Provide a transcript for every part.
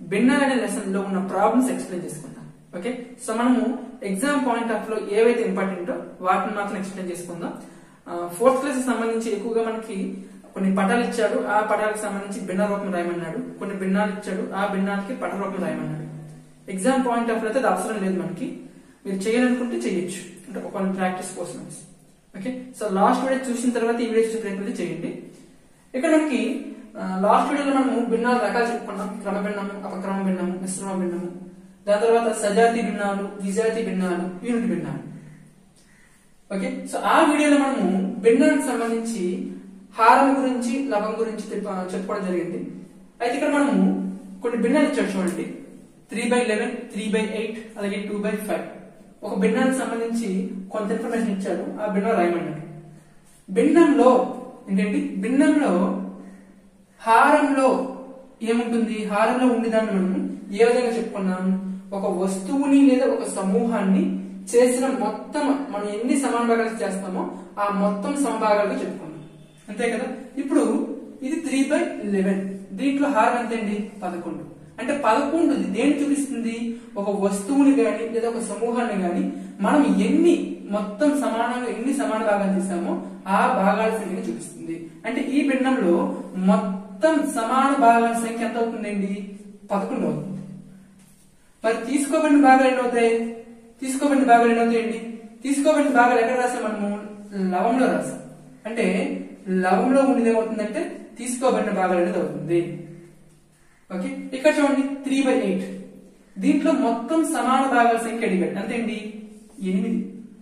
భిన్నాలు అనే లెసన్ లో ఉన్న ప్రాబ్లమ్స్ ఎక్స్ప్లెయిన్ చేసుకుందాం ఓకే సో మనము ఎగ్జామ్ పాయింట్ ఆఫ్ లో ఏవైతే ఇంపార్టెంటో వాటిని మాత్రం ఎక్స్ప్లెయిన్ చేసుకుందాం ఫోర్త్ క్లాస్ సంబంధించి ఎక్కువగా మనకి కొన్ని పటాలు ఇచ్చాడు ఆ పటాలకు సంబంధించి భిన్న రూపం రాయమన్నాడు కొన్ని భిన్నాలు ఇచ్చాడు ఆ భిన్నాలకి పట రూపం రాయమన్నాడు ఎగ్జామ్ పాయింట్ ఆఫ్ లో అయితే అది అవసరం లేదు మనకి మీరు చేయాలనుకుంటే చేయొచ్చు అంటే ఒక ప్రాక్టీస్ కోసం ఓకే సో లాస్ట్ వీడియో చూసిన తర్వాత ఈ వీడియో చూసిన ప్రయత్నం చేయండి ఇక్కడ మనకి లాస్ట్ వీడియోలో మనము భిన్నాలు రకాలు చెప్పుకున్నాం క్రమ భిన్నము అపక్రమ భిన్నము మిశ్రమ భిన్నము దాని తర్వాత సజాతి భిన్నాలు విజాతి భిన్నాలు యూనిట్ భిన్నాలు ఓకే సో ఆ వీడియోలో మనము భిన్నానికి సంబంధించి హారం గురించి లవం గురించి చెప్ప- చెప్పుకోవడం జరిగింది అయితే ఇక్కడ మనము కొన్ని భిన్నాలు ఇచ్చాడు చూడండి three by eleven three by eight అలాగే టూ బై ఫైవ్ ఒక భిన్నానికి సంబంధించి కొంత ఇన్ఫర్మేషన్ ఇచ్చాడు ఆ భిన్నం రాయమన్నాడు భిన్నంలో ఏంటంటే భిన్నంలో హారంలో ఏముంటుంది హారంలో ఉండేదాన్ని మనం ఏ విధంగా చెప్పుకున్నాం ఒక వస్తువుని లేదా ఒక సమూహాన్ని చేసిన మొత్తం మనం ఎన్ని సమాన భాగాలు చేస్తామో ఆ మొత్తం సమభాగాలుగా చెప్పుకున్నాం అంతే కదా ఇప్పుడు ఇది త్రీ బై లెవెన్ దీంట్లో హారం ఎంత అండి పదకొండు అంటే పదకొండు దేని చూపిస్తుంది ఒక వస్తువుని గాని లేదా ఒక సమూహాన్ని గాని మనం ఎన్ని మొత్తం సమానంగా ఎన్ని సమాన భాగాలు తీసామో ఆ భాగాల సంఖ్యని చూపిస్తుంది అంటే ఈ భిన్నంలో మొత్తం సమాన భాగాల సంఖ్య ఎంత అవుతుందండి పదకొండు అవుతుంది మరి తీసుకోబడిన భాగాలు ఎన్ని అవుతాయి తీసుకోబడిన భాగాలు ఎన్ని అవుతాయండి తీసుకోబడిన భాగాలు ఎక్కడ రాసాం మనము లవంలో రాసాం అంటే లవంలో ఉండేది ఏమవుతుందంటే తీసుకోబడిన భాగాలు అనేది అవుతుంది ఓకే ఇక్కడ చూడండి త్రీ బై ఎయిట్ దీంట్లో మొత్తం సమాన భాగాల సంఖ్య అడిగాడు అంతేండి ఎనిమిది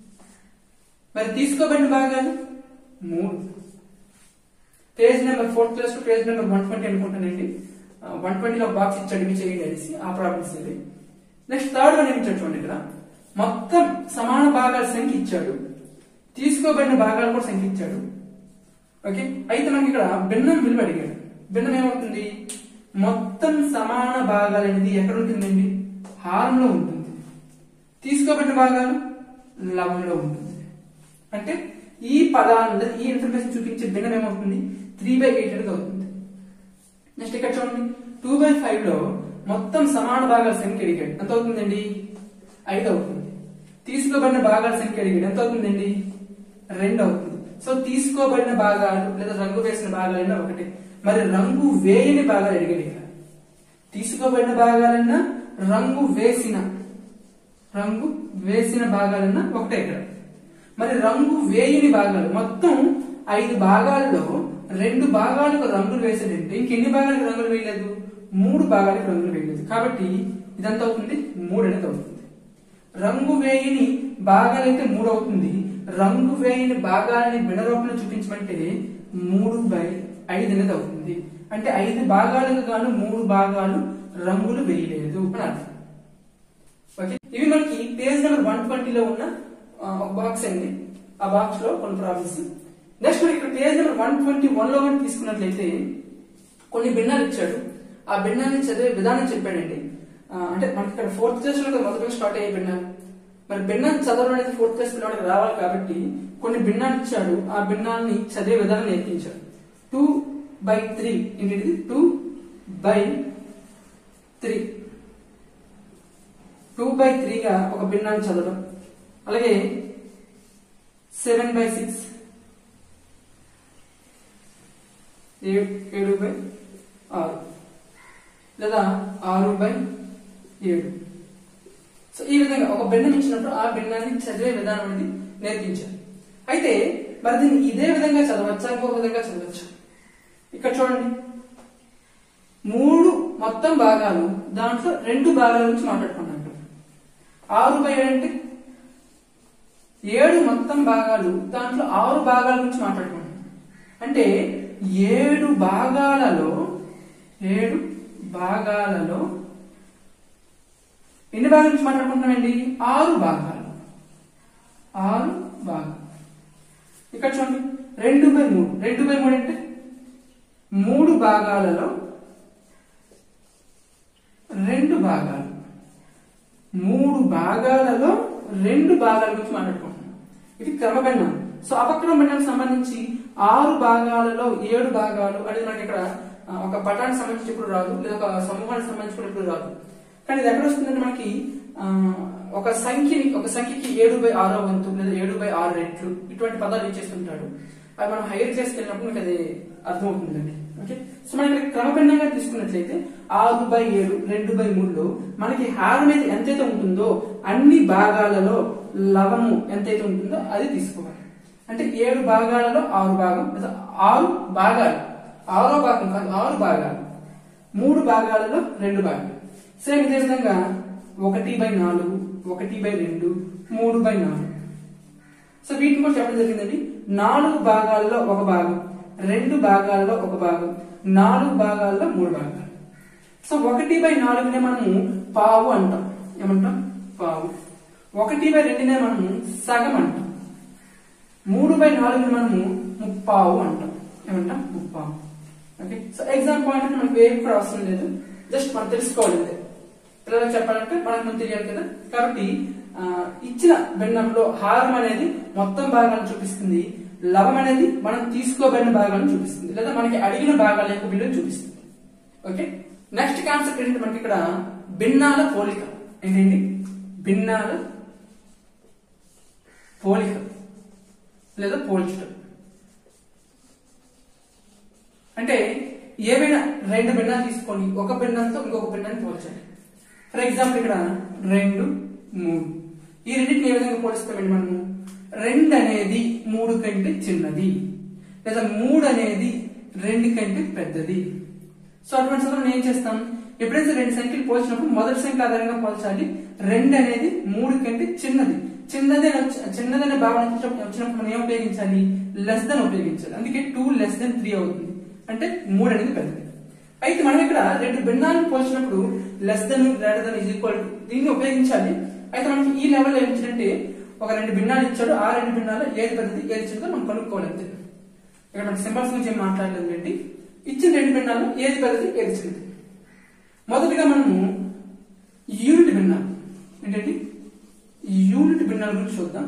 మరి తీసుకోబడిన భాగాలు మూడు page number fourth class page number one twenty అనుకుంటానండి వన్ ట్వంటీలో బాక్స్ ఇచ్చాడు ఇవి చేయండి అనేసి ఆ ప్రాబ్లమ్స్ ఇవి నెక్స్ట్ థర్డ్ వన్ ఏమి ఇచ్చాడు చూడండి ఇక్కడ మొత్తం సమాన భాగాల సంఖ్య ఇచ్చాడు తీసుకోబడిన భాగాలు కూడా సంఖ్య ఇచ్చాడు ఓకే అయితే మనకి ఇక్కడ భిన్నం విలువ అడిగాడు భిన్నం ఏమవుతుంది మొత్తం సమాన భాగాలు అనేది ఎక్కడ ఉంటుందండి హారంలో ఉంటుంది తీసుకోబడిన భాగాలు లవంలో ఉంటుంది అంటే ఈ పదాలు ఈ ఇన్ఫర్మేషన్ చూపించే భిన్నం ఏమవుతుంది త్రీ బై ఎయిట్ అనేది అవుతుంది నెక్స్ట్ ఇక్కడ చూడండి టూ బై ఫైవ్ లో మొత్తం సమాన భాగాల సంఖ్య అడిగాడు ఎంత అవుతుందండి ఐదు అవుతుంది తీసుకోబడిన భాగాల సంఖ్య అడిగాడు ఎంత అవుతుందండి రెండు అవుతుంది సో తీసుకోబడిన భాగాలు లేదా రంగు వేసిన భాగాలైనా ఒకటి మరి రంగు వేయని భాగాలు అడిగాడు ఇక్కడ తీసుకోబడిన భాగాలన్నా రంగు వేసిన రంగు వేసిన భాగాలన్నా ఒకటే ఇక్కడ మరి రంగు వేయని భాగాలు మొత్తం ఐదు భాగాల్లో రెండు భాగాలకు రంగులు వేసాడంటే ఇంకెన్ని భాగాలకు రంగులు వేయలేదు మూడు భాగాలకు రంగులు వేయలేదు కాబట్టి ఇదంతా అవుతుంది మూడు అనేది అవుతుంది రంగు వేయని భాగాలైతే మూడు అవుతుంది రంగు వేయని భాగాలని బిడరూపంలో చూపించమంటే మూడు బై ఐదు అనేది అవుతుంది అంటే ఐదు భాగాలకు గాను మూడు భాగాలు రంగులు వేయలేదు అని అర్థం ఓకే ఇవి మనకి పేజ్ నెంబర్ వన్ ట్వంటీలో ఉన్న ఆ, ఒక బాక్స్ అండి ఆ బాక్స్ లో కొన్ని ప్రాబ్లమ్స్ నెక్స్ట్ మనకి ఇక్కడ page number one twenty one లో కానీ తీసుకున్నట్లయితే కొన్ని భిన్నాలు ఇచ్చాడు ఆ భిన్నాన్ని చదివే విధానం చెప్పాడండి ఆ, అంటే మనకి ఇక్కడ ఫోర్త్ క్లాస్ లో మొదటగా స్టార్ట్ అయ్యే భిన్నాలు మరి భిన్నాన్ని చదవడం అనేది ఫోర్త్ క్లాస్ పిల్లవాడికి రావాలి కాబట్టి కొన్ని భిన్నాలు ఇచ్చాడు ఆ భిన్నాన్ని చదివే విధానం నేర్పించాడు టూ బై త్రీ ఏంటిది two by three two by త్రీగా ఒక భిన్నాన్ని చదవడం అలాగే సెవెన్ బై సిక్స్ ఏడు బై ఆరు లేదా ఆరు బై ఏడు సో ఈ విధంగా ఒక భిన్నం ఇచ్చినప్పుడు ఆ భిన్నాన్ని చదివే విధానం అనేది నేర్పించారు అయితే మరి దీన్ని ఇదే విధంగా చదవచ్చా ఇంకొక విధంగా చదవచ్చు ఇక్కడ చూడండి మూడు మొత్తం భాగాలు దాంట్లో రెండు భాగాల నుంచి మాట్లాడుకున్నాం ఇక్కడ. ఆరు బై ఏడు అంటే ఏడు మొత్తం భాగాలు దాంట్లో ఆరు భాగాల గురించి మాట్లాడుకున్నాం అంటే ఏడు భాగాలలో ఏడు భాగాలలో ఎన్ని భాగాల నుంచి మాట్లాడుకుంటున్నామండి ఆరు భాగాలు ఆరు భాగాలు ఇక్కడ చూడండి రెండు బై మూడు రెండు బై మూడు అంటే మూడు భాగాలలో రెండు భాగాలు మూడు భాగాలలో రెండు భాగాల గురించి మాట్లాడుకుంటున్నాం ఇది క్రమగణనం సో అపక్రమ భిన్నానికి సంబంధించి ఆరు భాగాలలో ఏడు భాగాలు అనేది మనకి ఇక్కడ ఆ, ఒక పటానికి సంబంధించి ఇప్పుడు రాదు లేదా ఒక సమూహానికి సంబంధించి కూడా ఇప్పుడు రాదు కానీ ఇది ఎక్కడ వస్తుందంటే మనకి ఆ, ఒక సంఖ్యని ఒక సంఖ్యకి ఏడు బై ఆరో వంతు లేదా ఏడు బై ఆరు రెట్లు ఇటువంటి పదాలు యూజ్ చేస్తుంటాడు అవి మనం హైర్ క్లాస్కి వెళ్ళినప్పుడు మీకు అది అర్థమవుతుందండి ఓకే సో మనం ఇక్కడ క్రమభిన్నంగా తీసుకున్నట్లయితే ఆరు బై ఏడు రెండు బై మూడులో మనకి హారం అనేది ఎంతైతే ఉంటుందో అన్ని భాగాలలో లవము ఎంతైతే ఉంటుందో అది తీసుకోవాలి అంటే ఏడు భాగాలలో ఆరు భాగం లేదా ఆరు భాగాలు ఆరో భాగం కాదు ఆరు భాగాలు మూడు భాగాలలో రెండు భాగాలు సేమ్ ఇదే విధంగా ఒకటి బై నాలుగు ఒకటి బై రెండు మూడు బై నాలుగు సో వీటిని కూడా చెప్పడం జరిగిందండి నాలుగు భాగాల్లో ఒక భాగం రెండు భాగాల్లో ఒక భాగం నాలుగు భాగాల్లో మూడు భాగాలు సో ఒకటి బై నాలుగునే మనము పావు అంటాం ఏమంటాం పావు ఒకటి బై రెండునే మనము సగం అంటాం మూడు బై నాలుగుని మనము ముప్పావు అంటాం ఏమంటాం ముప్పావు ఓకే సో ఎగ్జామ్ పాయింట్ మనకి వేరే కూడా అవసరం లేదు జస్ట్ మనం తెలుసుకోవాలి అంతే పిల్లలకు చెప్పాలంటే మనకు మనం తెలియాలి కదా కాబట్టి ఆ, ఇచ్చిన భిన్నంలో హారం అనేది మొత్తం భాగాలను చూపిస్తుంది లవం అనేది మనం తీసుకోబడిన భాగాలను చూపిస్తుంది లేదా మనకి అడిగిన భాగాల యొక్క విలువ చూపిస్తుంది ఓకే నెక్స్ట్ కాన్సెప్ట్ ఏంటంటే మనకి ఇక్కడ భిన్నాల పోలిక ఏంటండి భిన్నాల పోలిక లేదా పోల్చడం అంటే ఏవైనా రెండు భిన్నాలు తీసుకొని ఒక భిన్నంతో ఇంకొక భిన్నాన్ని పోల్చాలి ఫర్ ఎగ్జాంపుల్ ఇక్కడ రెండు మూడు ఈ రెండింటిని ఏ విధంగా పోలుస్తామండి మనము రెండు అనేది మూడు కంటే చిన్నది లేదా మూడు అనేది రెండు కంటే పెద్దది సో అటువంటి సందర్భంలో ఏం చేస్తాం ఎప్పుడైతే రెండు సంఖ్యలు పోల్చినప్పుడు మొదటి సంఖ్య ఆధారంగా పోల్చాలి రెండు అనేది మూడు కంటే చిన్నది చిన్నదే చిన్నదనే భావన వచ్చినప్పుడు వచ్చినప్పుడు మనం ఏం ఉపయోగించాలి లెస్ దెన్ ఉపయోగించాలి అందుకే టూ లెస్ దెన్ త్రీ అవుతుంది అంటే మూడు అనేది పెద్దది అయితే మనం ఇక్కడ రెండు భిన్నాలను పోల్చినప్పుడు less than greater than is equal to దీన్ని ఉపయోగించాలి అయితే మనకి ఈ లెవెల్ ఏం ఇచ్చాడంటే ఒక రెండు భిన్నాలు ఇచ్చాడు ఆ రెండు భిన్నాలు ఏది పెద్దది ఏది చిన్నదో మనం కనుక్కోవాలి అంతే ఇక్కడ మనకి సింబల్స్ గురించి ఏం మాట్లాడలేదు ఏంటి ఇచ్చిన రెండు భిన్నాలు ఏది పెద్దది ఏది చిన్నది మొదటిగా మనము యూనిట్ భిన్నాలు ఏంటంటే యూనిట్ భిన్నాల గురించి చూద్దాం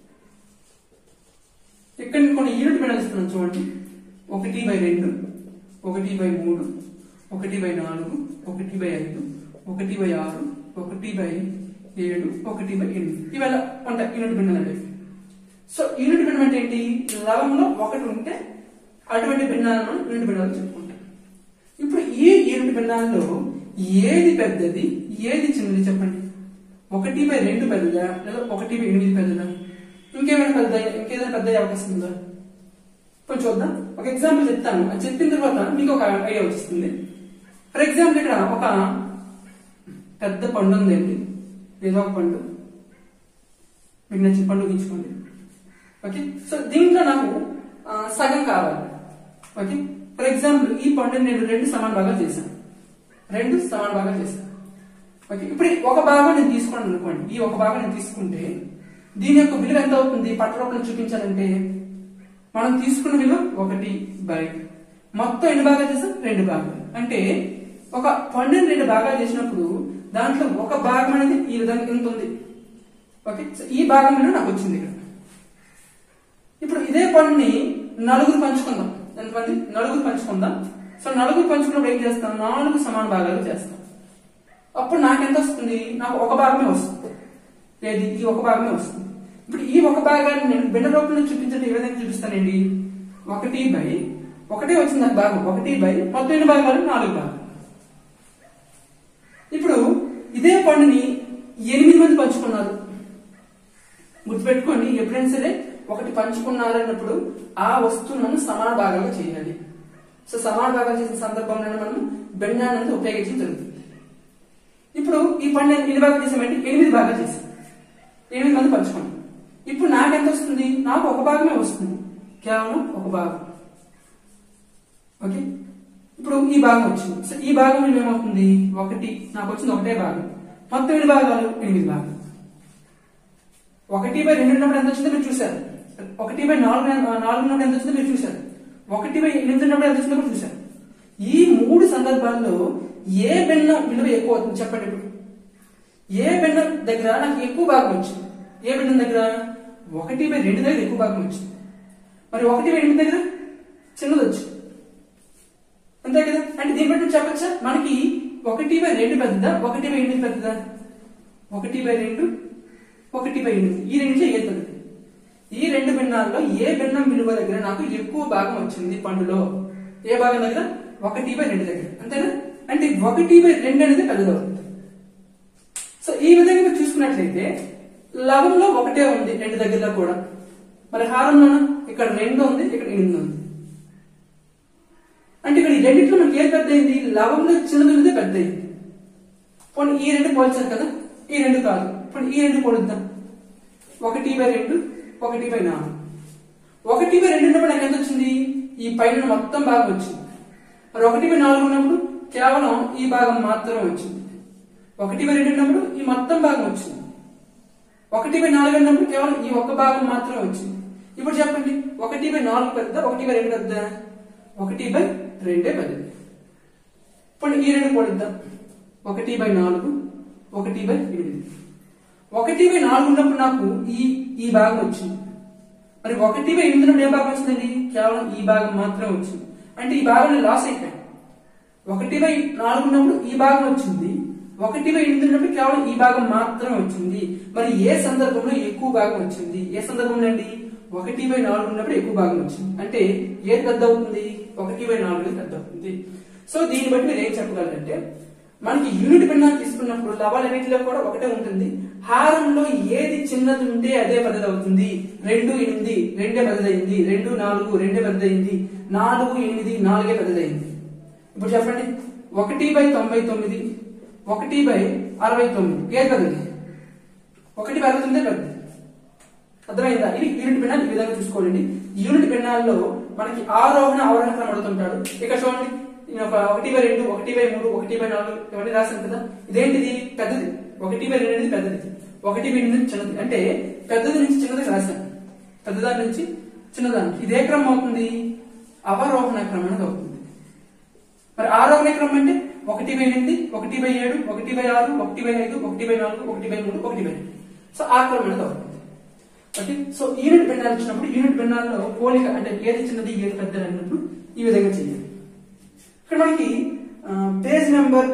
ఇక్కడ కొన్ని యూనిట్ భిన్నాలు ఇస్తున్నాం చూడండి ఒకటి బై రెండు ఒకటి బై మూడు ఒకటి బై నాలుగు ఒకటి బై ఐదు ఒకటి బై ఆరు ఒకటి బై ఏడు ఒకటి బై ఎనిమిది ఇవల్ల ఉంటాయి యూనిట్ భిన్నాలు అనేవి సో యూనిట్ భిన్నం అంటే ఏంటి లవంలో ఒకటి ఉంటే అటువంటి భిన్నాలను మనం యూనిట్ భిన్నాలు చెప్పుకుంటాం ఇప్పుడు ఈ యూనిట్ భిన్నాల్లో ఏది పెద్దది ఏది చిన్నది చెప్పండి ఒకటి బై రెండు పెద్దదా లేదా ఒకటి బై ఎనిమిది పెద్దదా ఇంకేమైనా పెద్ద ఇంకేదైనా పెద్ద అయ్యే అవకాశం ఉందా కొంచెం చూద్దాం ఒక ఎగ్జాంపుల్ చెప్తాను అది చెప్పిన తర్వాత మీకు ఒక ఐడియా వస్తుంది ఫర్ ఎగ్జాంపుల్ ఇక్కడ ఒక పెద్ద పండు ఉందండి ఏదో ఒక పండు మీకు నచ్చిన పండు గీచుకోండి ఓకే సో దీంట్లో నాకు ఆ, సగం కావాలి ఓకే ఫర్ ఎగ్జాంపుల్ ఈ పండుని నేను రెండు సమాన భాగాలు చేశాను రెండు సమాన భాగాలు చేశాను ఓకే ఇప్పుడు ఈ ఒక భాగం నేను తీసుకున్నాను అనుకోండి ఈ ఒక భాగం నేను తీసుకుంటే దీని యొక్క విలువ ఎంత అవుతుంది పట్టరూపంలో చూపించాలంటే మనం తీసుకున్న విలువ ఒకటి బై మొత్తం ఎన్ని భాగాలు చేసాం రెండు భాగాలు అంటే ఒక పండుని రెండు భాగాలు చేసినప్పుడు దాంట్లో ఒక భాగం అనేది ఈ విధంగా ఎంత ఉంది ఓకే సో ఈ భాగం విలువ నాకు వచ్చింది ఇక్కడ ఇప్పుడు ఇదే పండుని నలుగురు పంచుకుందాం ఎంతమంది నలుగురు పంచుకుందాం సో నలుగురు పంచుకున్నప్పుడు ఏం చేస్తాం నాలుగు సమాన భాగాలు చేస్తాం అప్పుడు నాకెంత వస్తుంది నాకు ఒక భాగమే వస్తుంది లేదు ఈ ఒక భాగమే వస్తుంది ఇప్పుడు ఈ ఒక భాగాన్ని నేను భిన్న రూపంలో చూపించడం ఏ విధంగా చూపిస్తానండి ఒకటి బై ఒకటే వచ్చింది నాకు భాగం ఒకటి బై మొత్తం ఎన్ని భాగాలు నాలుగు భాగాలు ఇప్పుడు ఇదే పండుని ఎనిమిది మంది పంచుకున్నారు గుర్తుపెట్టుకోండి ఎప్పుడైనా సరే ఒకటి పంచుకున్నారు అన్నప్పుడు ఆ వస్తువును మనం సమాన భాగాలు చేయాలి సో సమాన భాగాలు చేసిన సందర్భంలో మనం భిన్నాన్ని అనేది ఉపయోగించడం జరుగుతుంది ఇప్పుడు ఈ పండు ఎన్ని భాగాలు చేసామంటే ఎనిమిది భాగాలు చేసాం ఎనిమిది మంది పంచుకున్నాం ఇప్పుడు నాకెంత వస్తుంది నాకు ఒక భాగమే వస్తుంది కేవలం ఒక భాగం ఓకే ఇప్పుడు ఈ భాగం వచ్చింది సో ఈ భాగం విలువ ఏమవుతుంది ఒకటి నాకు వచ్చింది ఒకటే భాగం మొత్తం ఎన్ని భాగాలు ఎనిమిది భాగాలు ఒకటి బై రెండు ఉన్నప్పుడు ఎంత వచ్చిందో మీరు చూశారు ఒకటి బై నాలుగు నాలుగు ఉన్నప్పుడు ఎంత వచ్చిందో మీరు చూశారు ఒకటి బై ఎనిమిది ఉన్నప్పుడు ఎంత వచ్చిందో కూడా చూశారు ఈ మూడు సందర్భాల్లో ఏ భిన్నం విలువ ఎక్కువ అవుతుంది చెప్పండి ఇప్పుడు ఏ భిన్నం దగ్గర నాకు ఎక్కువ భాగం వచ్చింది ఏ భిన్నం దగ్గర ఒకటి బై రెండు దగ్గర ఎక్కువ భాగం వచ్చింది మరి ఒకటి బై ఎనిమిది దగ్గర చిన్నది వచ్చింది అంతే కదా అంటే దీన్ని బట్టి మనం చెప్పచ్చా మనకి ఒకటి బై రెండు పెద్దదా ఒకటి బై ఎనిమిది పెద్దదా ఒకటి బై రెండు ఒకటి బై ఎనిమిది ఈ రెండు ఏది పెద్దది ఈ రెండు భిన్నాల్లో ఏ భిన్నం విలువ దగ్గర నాకు ఎక్కువ భాగం వచ్చింది పండులో ఏ భాగం దగ్గర ఒకటి బై రెండు దగ్గర అంతేనా అంటే ఒకటి బై రెండు అనేది పెద్దదవుతుంది సో ఈ విధంగా మీరు చూసుకున్నట్లయితే లవంలో ఒకటే ఉంది రెండు దగ్గరలో కూడా మరి హారంలోన ఇక్కడ రెండు ఉంది ఇక్కడ ఎనిమిది ఉంది అంటే ఇక్కడ ఈ రెండిట్లో మనకి ఏది పెద్ద అయింది లవంలో చిన్నది ఉన్నదే పెద్ద అయింది పోనీ ఈ రెండు పోల్చారు కదా ఈ రెండు కాదు ఇప్పుడు ఈ రెండు పోలుద్దాం ఒకటి బై రెండు ఒకటి బై నాలుగు ఒకటి బై రెండు ఉన్నప్పుడు నాకు ఎంత వచ్చింది ఈ పైన మొత్తం భాగం వచ్చింది మరి ఒకటి బై నాలుగు ఉన్నప్పుడు కేవలం ఈ భాగం మాత్రమే వచ్చింది ఒకటి బై రెండు ఉన్నప్పుడు ఈ మొత్తం భాగం వచ్చింది ఒకటి బై నాలుగు ఉన్నప్పుడు కేవలం ఈ ఒక్క భాగం మాత్రమే వచ్చింది ఇప్పుడు చెప్పండి ఒకటి బై నాలుగు పెద్ద ఒకటి బై రెండు పెద్ద ఒకటి బై రెండే పెద్దది ఇప్పుడు ఈ రెండు పోలిద్దాం ఒకటి బై నాలుగు ఒకటి బై ఎనిమిది ఒకటి బై నాలుగు ఉన్నప్పుడు నాకు ఈ ఈ భాగం వచ్చింది మరి ఒకటి బై ఎనిమిది ఉన్నప్పుడు ఏ భాగం వచ్చిందండి కేవలం ఈ భాగం మాత్రమే వచ్చింది అంటే ఈ భాగం లాస్ అయిపోయాను ఒకటి బై నాలుగు ఉన్నప్పుడు ఈ భాగం వచ్చింది ఒకటి బై ఎనిమిది ఉన్నప్పుడు కేవలం ఈ భాగం మాత్రమే వచ్చింది మరి ఏ సందర్భంలో ఎక్కువ భాగం వచ్చింది ఏ సందర్భంలో అండి ఒకటి బై నాలుగు ఉన్నప్పుడు ఎక్కువ భాగం వచ్చింది అంటే ఏది పెద్ద అవుతుంది ఒకటి బై నాలుగు అనేది పెద్ద అవుతుంది సో దీన్ని బట్టి మీరు ఏం చెప్పగలరంటే మనకి యూనిట్ భిన్నాలు తీసుకున్నప్పుడు లవాలన్నింటిలో కూడా ఒకటే ఉంటుంది హారంలో ఏది చిన్నది ఉంటే అదే పెద్దది అవుతుంది రెండు ఎనిమిది రెండే పెద్దదైంది రెండు నాలుగు రెండే పెద్దదైంది నాలుగు ఎనిమిది నాలుగే పెద్దదైంది ఇప్పుడు చెప్పండి ఒకటి బై తొంభై తొమ్మిది ఒకటి బై అరవై తొమ్మిది ఏది పెద్దది ఒకటి బై అరవై తొమ్మిది పెద్దది అర్థమైందా ఇది యూనిట్ భిన్నాలు ఈ విధంగా చూసుకోండి యూనిట్ భిన్నాల్లో మనకి ఆరోహణ అవరోహణ క్రమం అడుగుతుంటాడు ఇక్కడ చూడండి నేను ఒక ఒకటి బై రెండు ఒకటి బై మూడు ఒకటి బై నాలుగు ఇవన్నీ రాశాను కదా ఇదేంటిది పెద్దది ఒకటి బై రెండు అనేది పెద్దది ఒకటి బై ఎనిమిది చిన్నది అంటే పెద్దది నుంచి చిన్నది రాశాను పెద్దదాని నుంచి చిన్నదానికి ఇదే క్రమం అవుతుంది అవరోహణ క్రమం అనేది అవుతుంది మరి ఆరోహణ క్రమం అంటే ఒకటి బై ఎనిమిది ఒకటి బై ఏడు ఒకటి బై ఆరు ఒకటి బై ఐదు ఒకటి బై నాలుగు ఒకటి బై మూడు ఒకటి బై రెండు సో ఆ క్రమం అనేది అవుతుంది ఓకే సో యూనిట్ భిన్నాలు వచ్చినప్పుడు యూనిట్ భిన్నాల్లో పోలిక అంటే ఏది చిన్నది ఏది పెద్దది అన్నప్పుడు ఈ విధంగా చేయాలి ఇక్కడ మనకి page number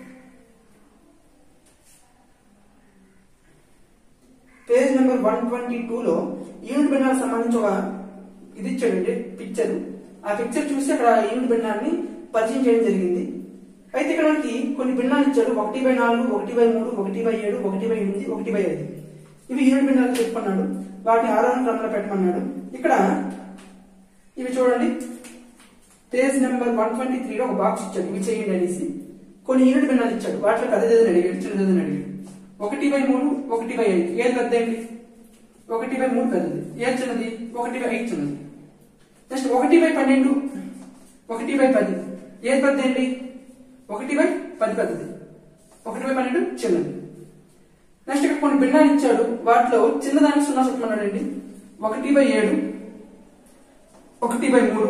page number one twenty టూలో యూనిట్ భిన్నాలకు సంబంధించి ఒక ఇది ఇచ్చాడండి పిక్చర్ ఆ పిక్చర్ చూసి అక్కడ యూనిట్ భిన్నాన్ని పరిచయం చేయడం జరిగింది అయితే ఇక్కడ మనకి కొన్ని భిన్నాలు ఇచ్చాడు ఒకటి బై నాలుగు ఒకటి బై మూడు ఒకటి బై ఏడు ఒకటి బై ఎనిమిది ఒకటి బై ఐదు ఇవి యూనిట్ భిన్నాలు చెప్పుకున్నాడు వాటిని ఆరోహణ క్రమంలో పెట్టమన్నాడు ఇక్కడ ఇవి చూడండి పేజ్ నెంబర్ వన్ ట్వంటీ త్రీలో ఒక బాక్స్ ఇచ్చాడు ఇవి చేయండి అనేసి కొన్ని యూనిట్ భిన్నాలు ఇచ్చాడు వాటిలో పెద్దదని అడిగాడు చిన్నదని అడిగాడు ఒకటి బై మూడు ఒకటి బై ఐదు ఏది పెద్ద ఏంటి ఒకటి బై మూడు పెద్దది ఏది చిన్నది ఒకటి బై ఐదు చిన్నది నెక్స్ట్ ఒకటి బై పన్నెండు ఒకటి బై పది ఏది పెద్ద ఏంటి ఒకటి బై పది పెద్దది ఒకటి బై పన్నెండు చిన్నది నెక్స్ట్ ఇక్కడ కొన్ని భిన్నాలు ఇచ్చాడు వాటిలో చిన్నదానికి సున్నా చెప్పమన్నాడండి ఒకటి బై ఏడు ఒకటి బై మూడు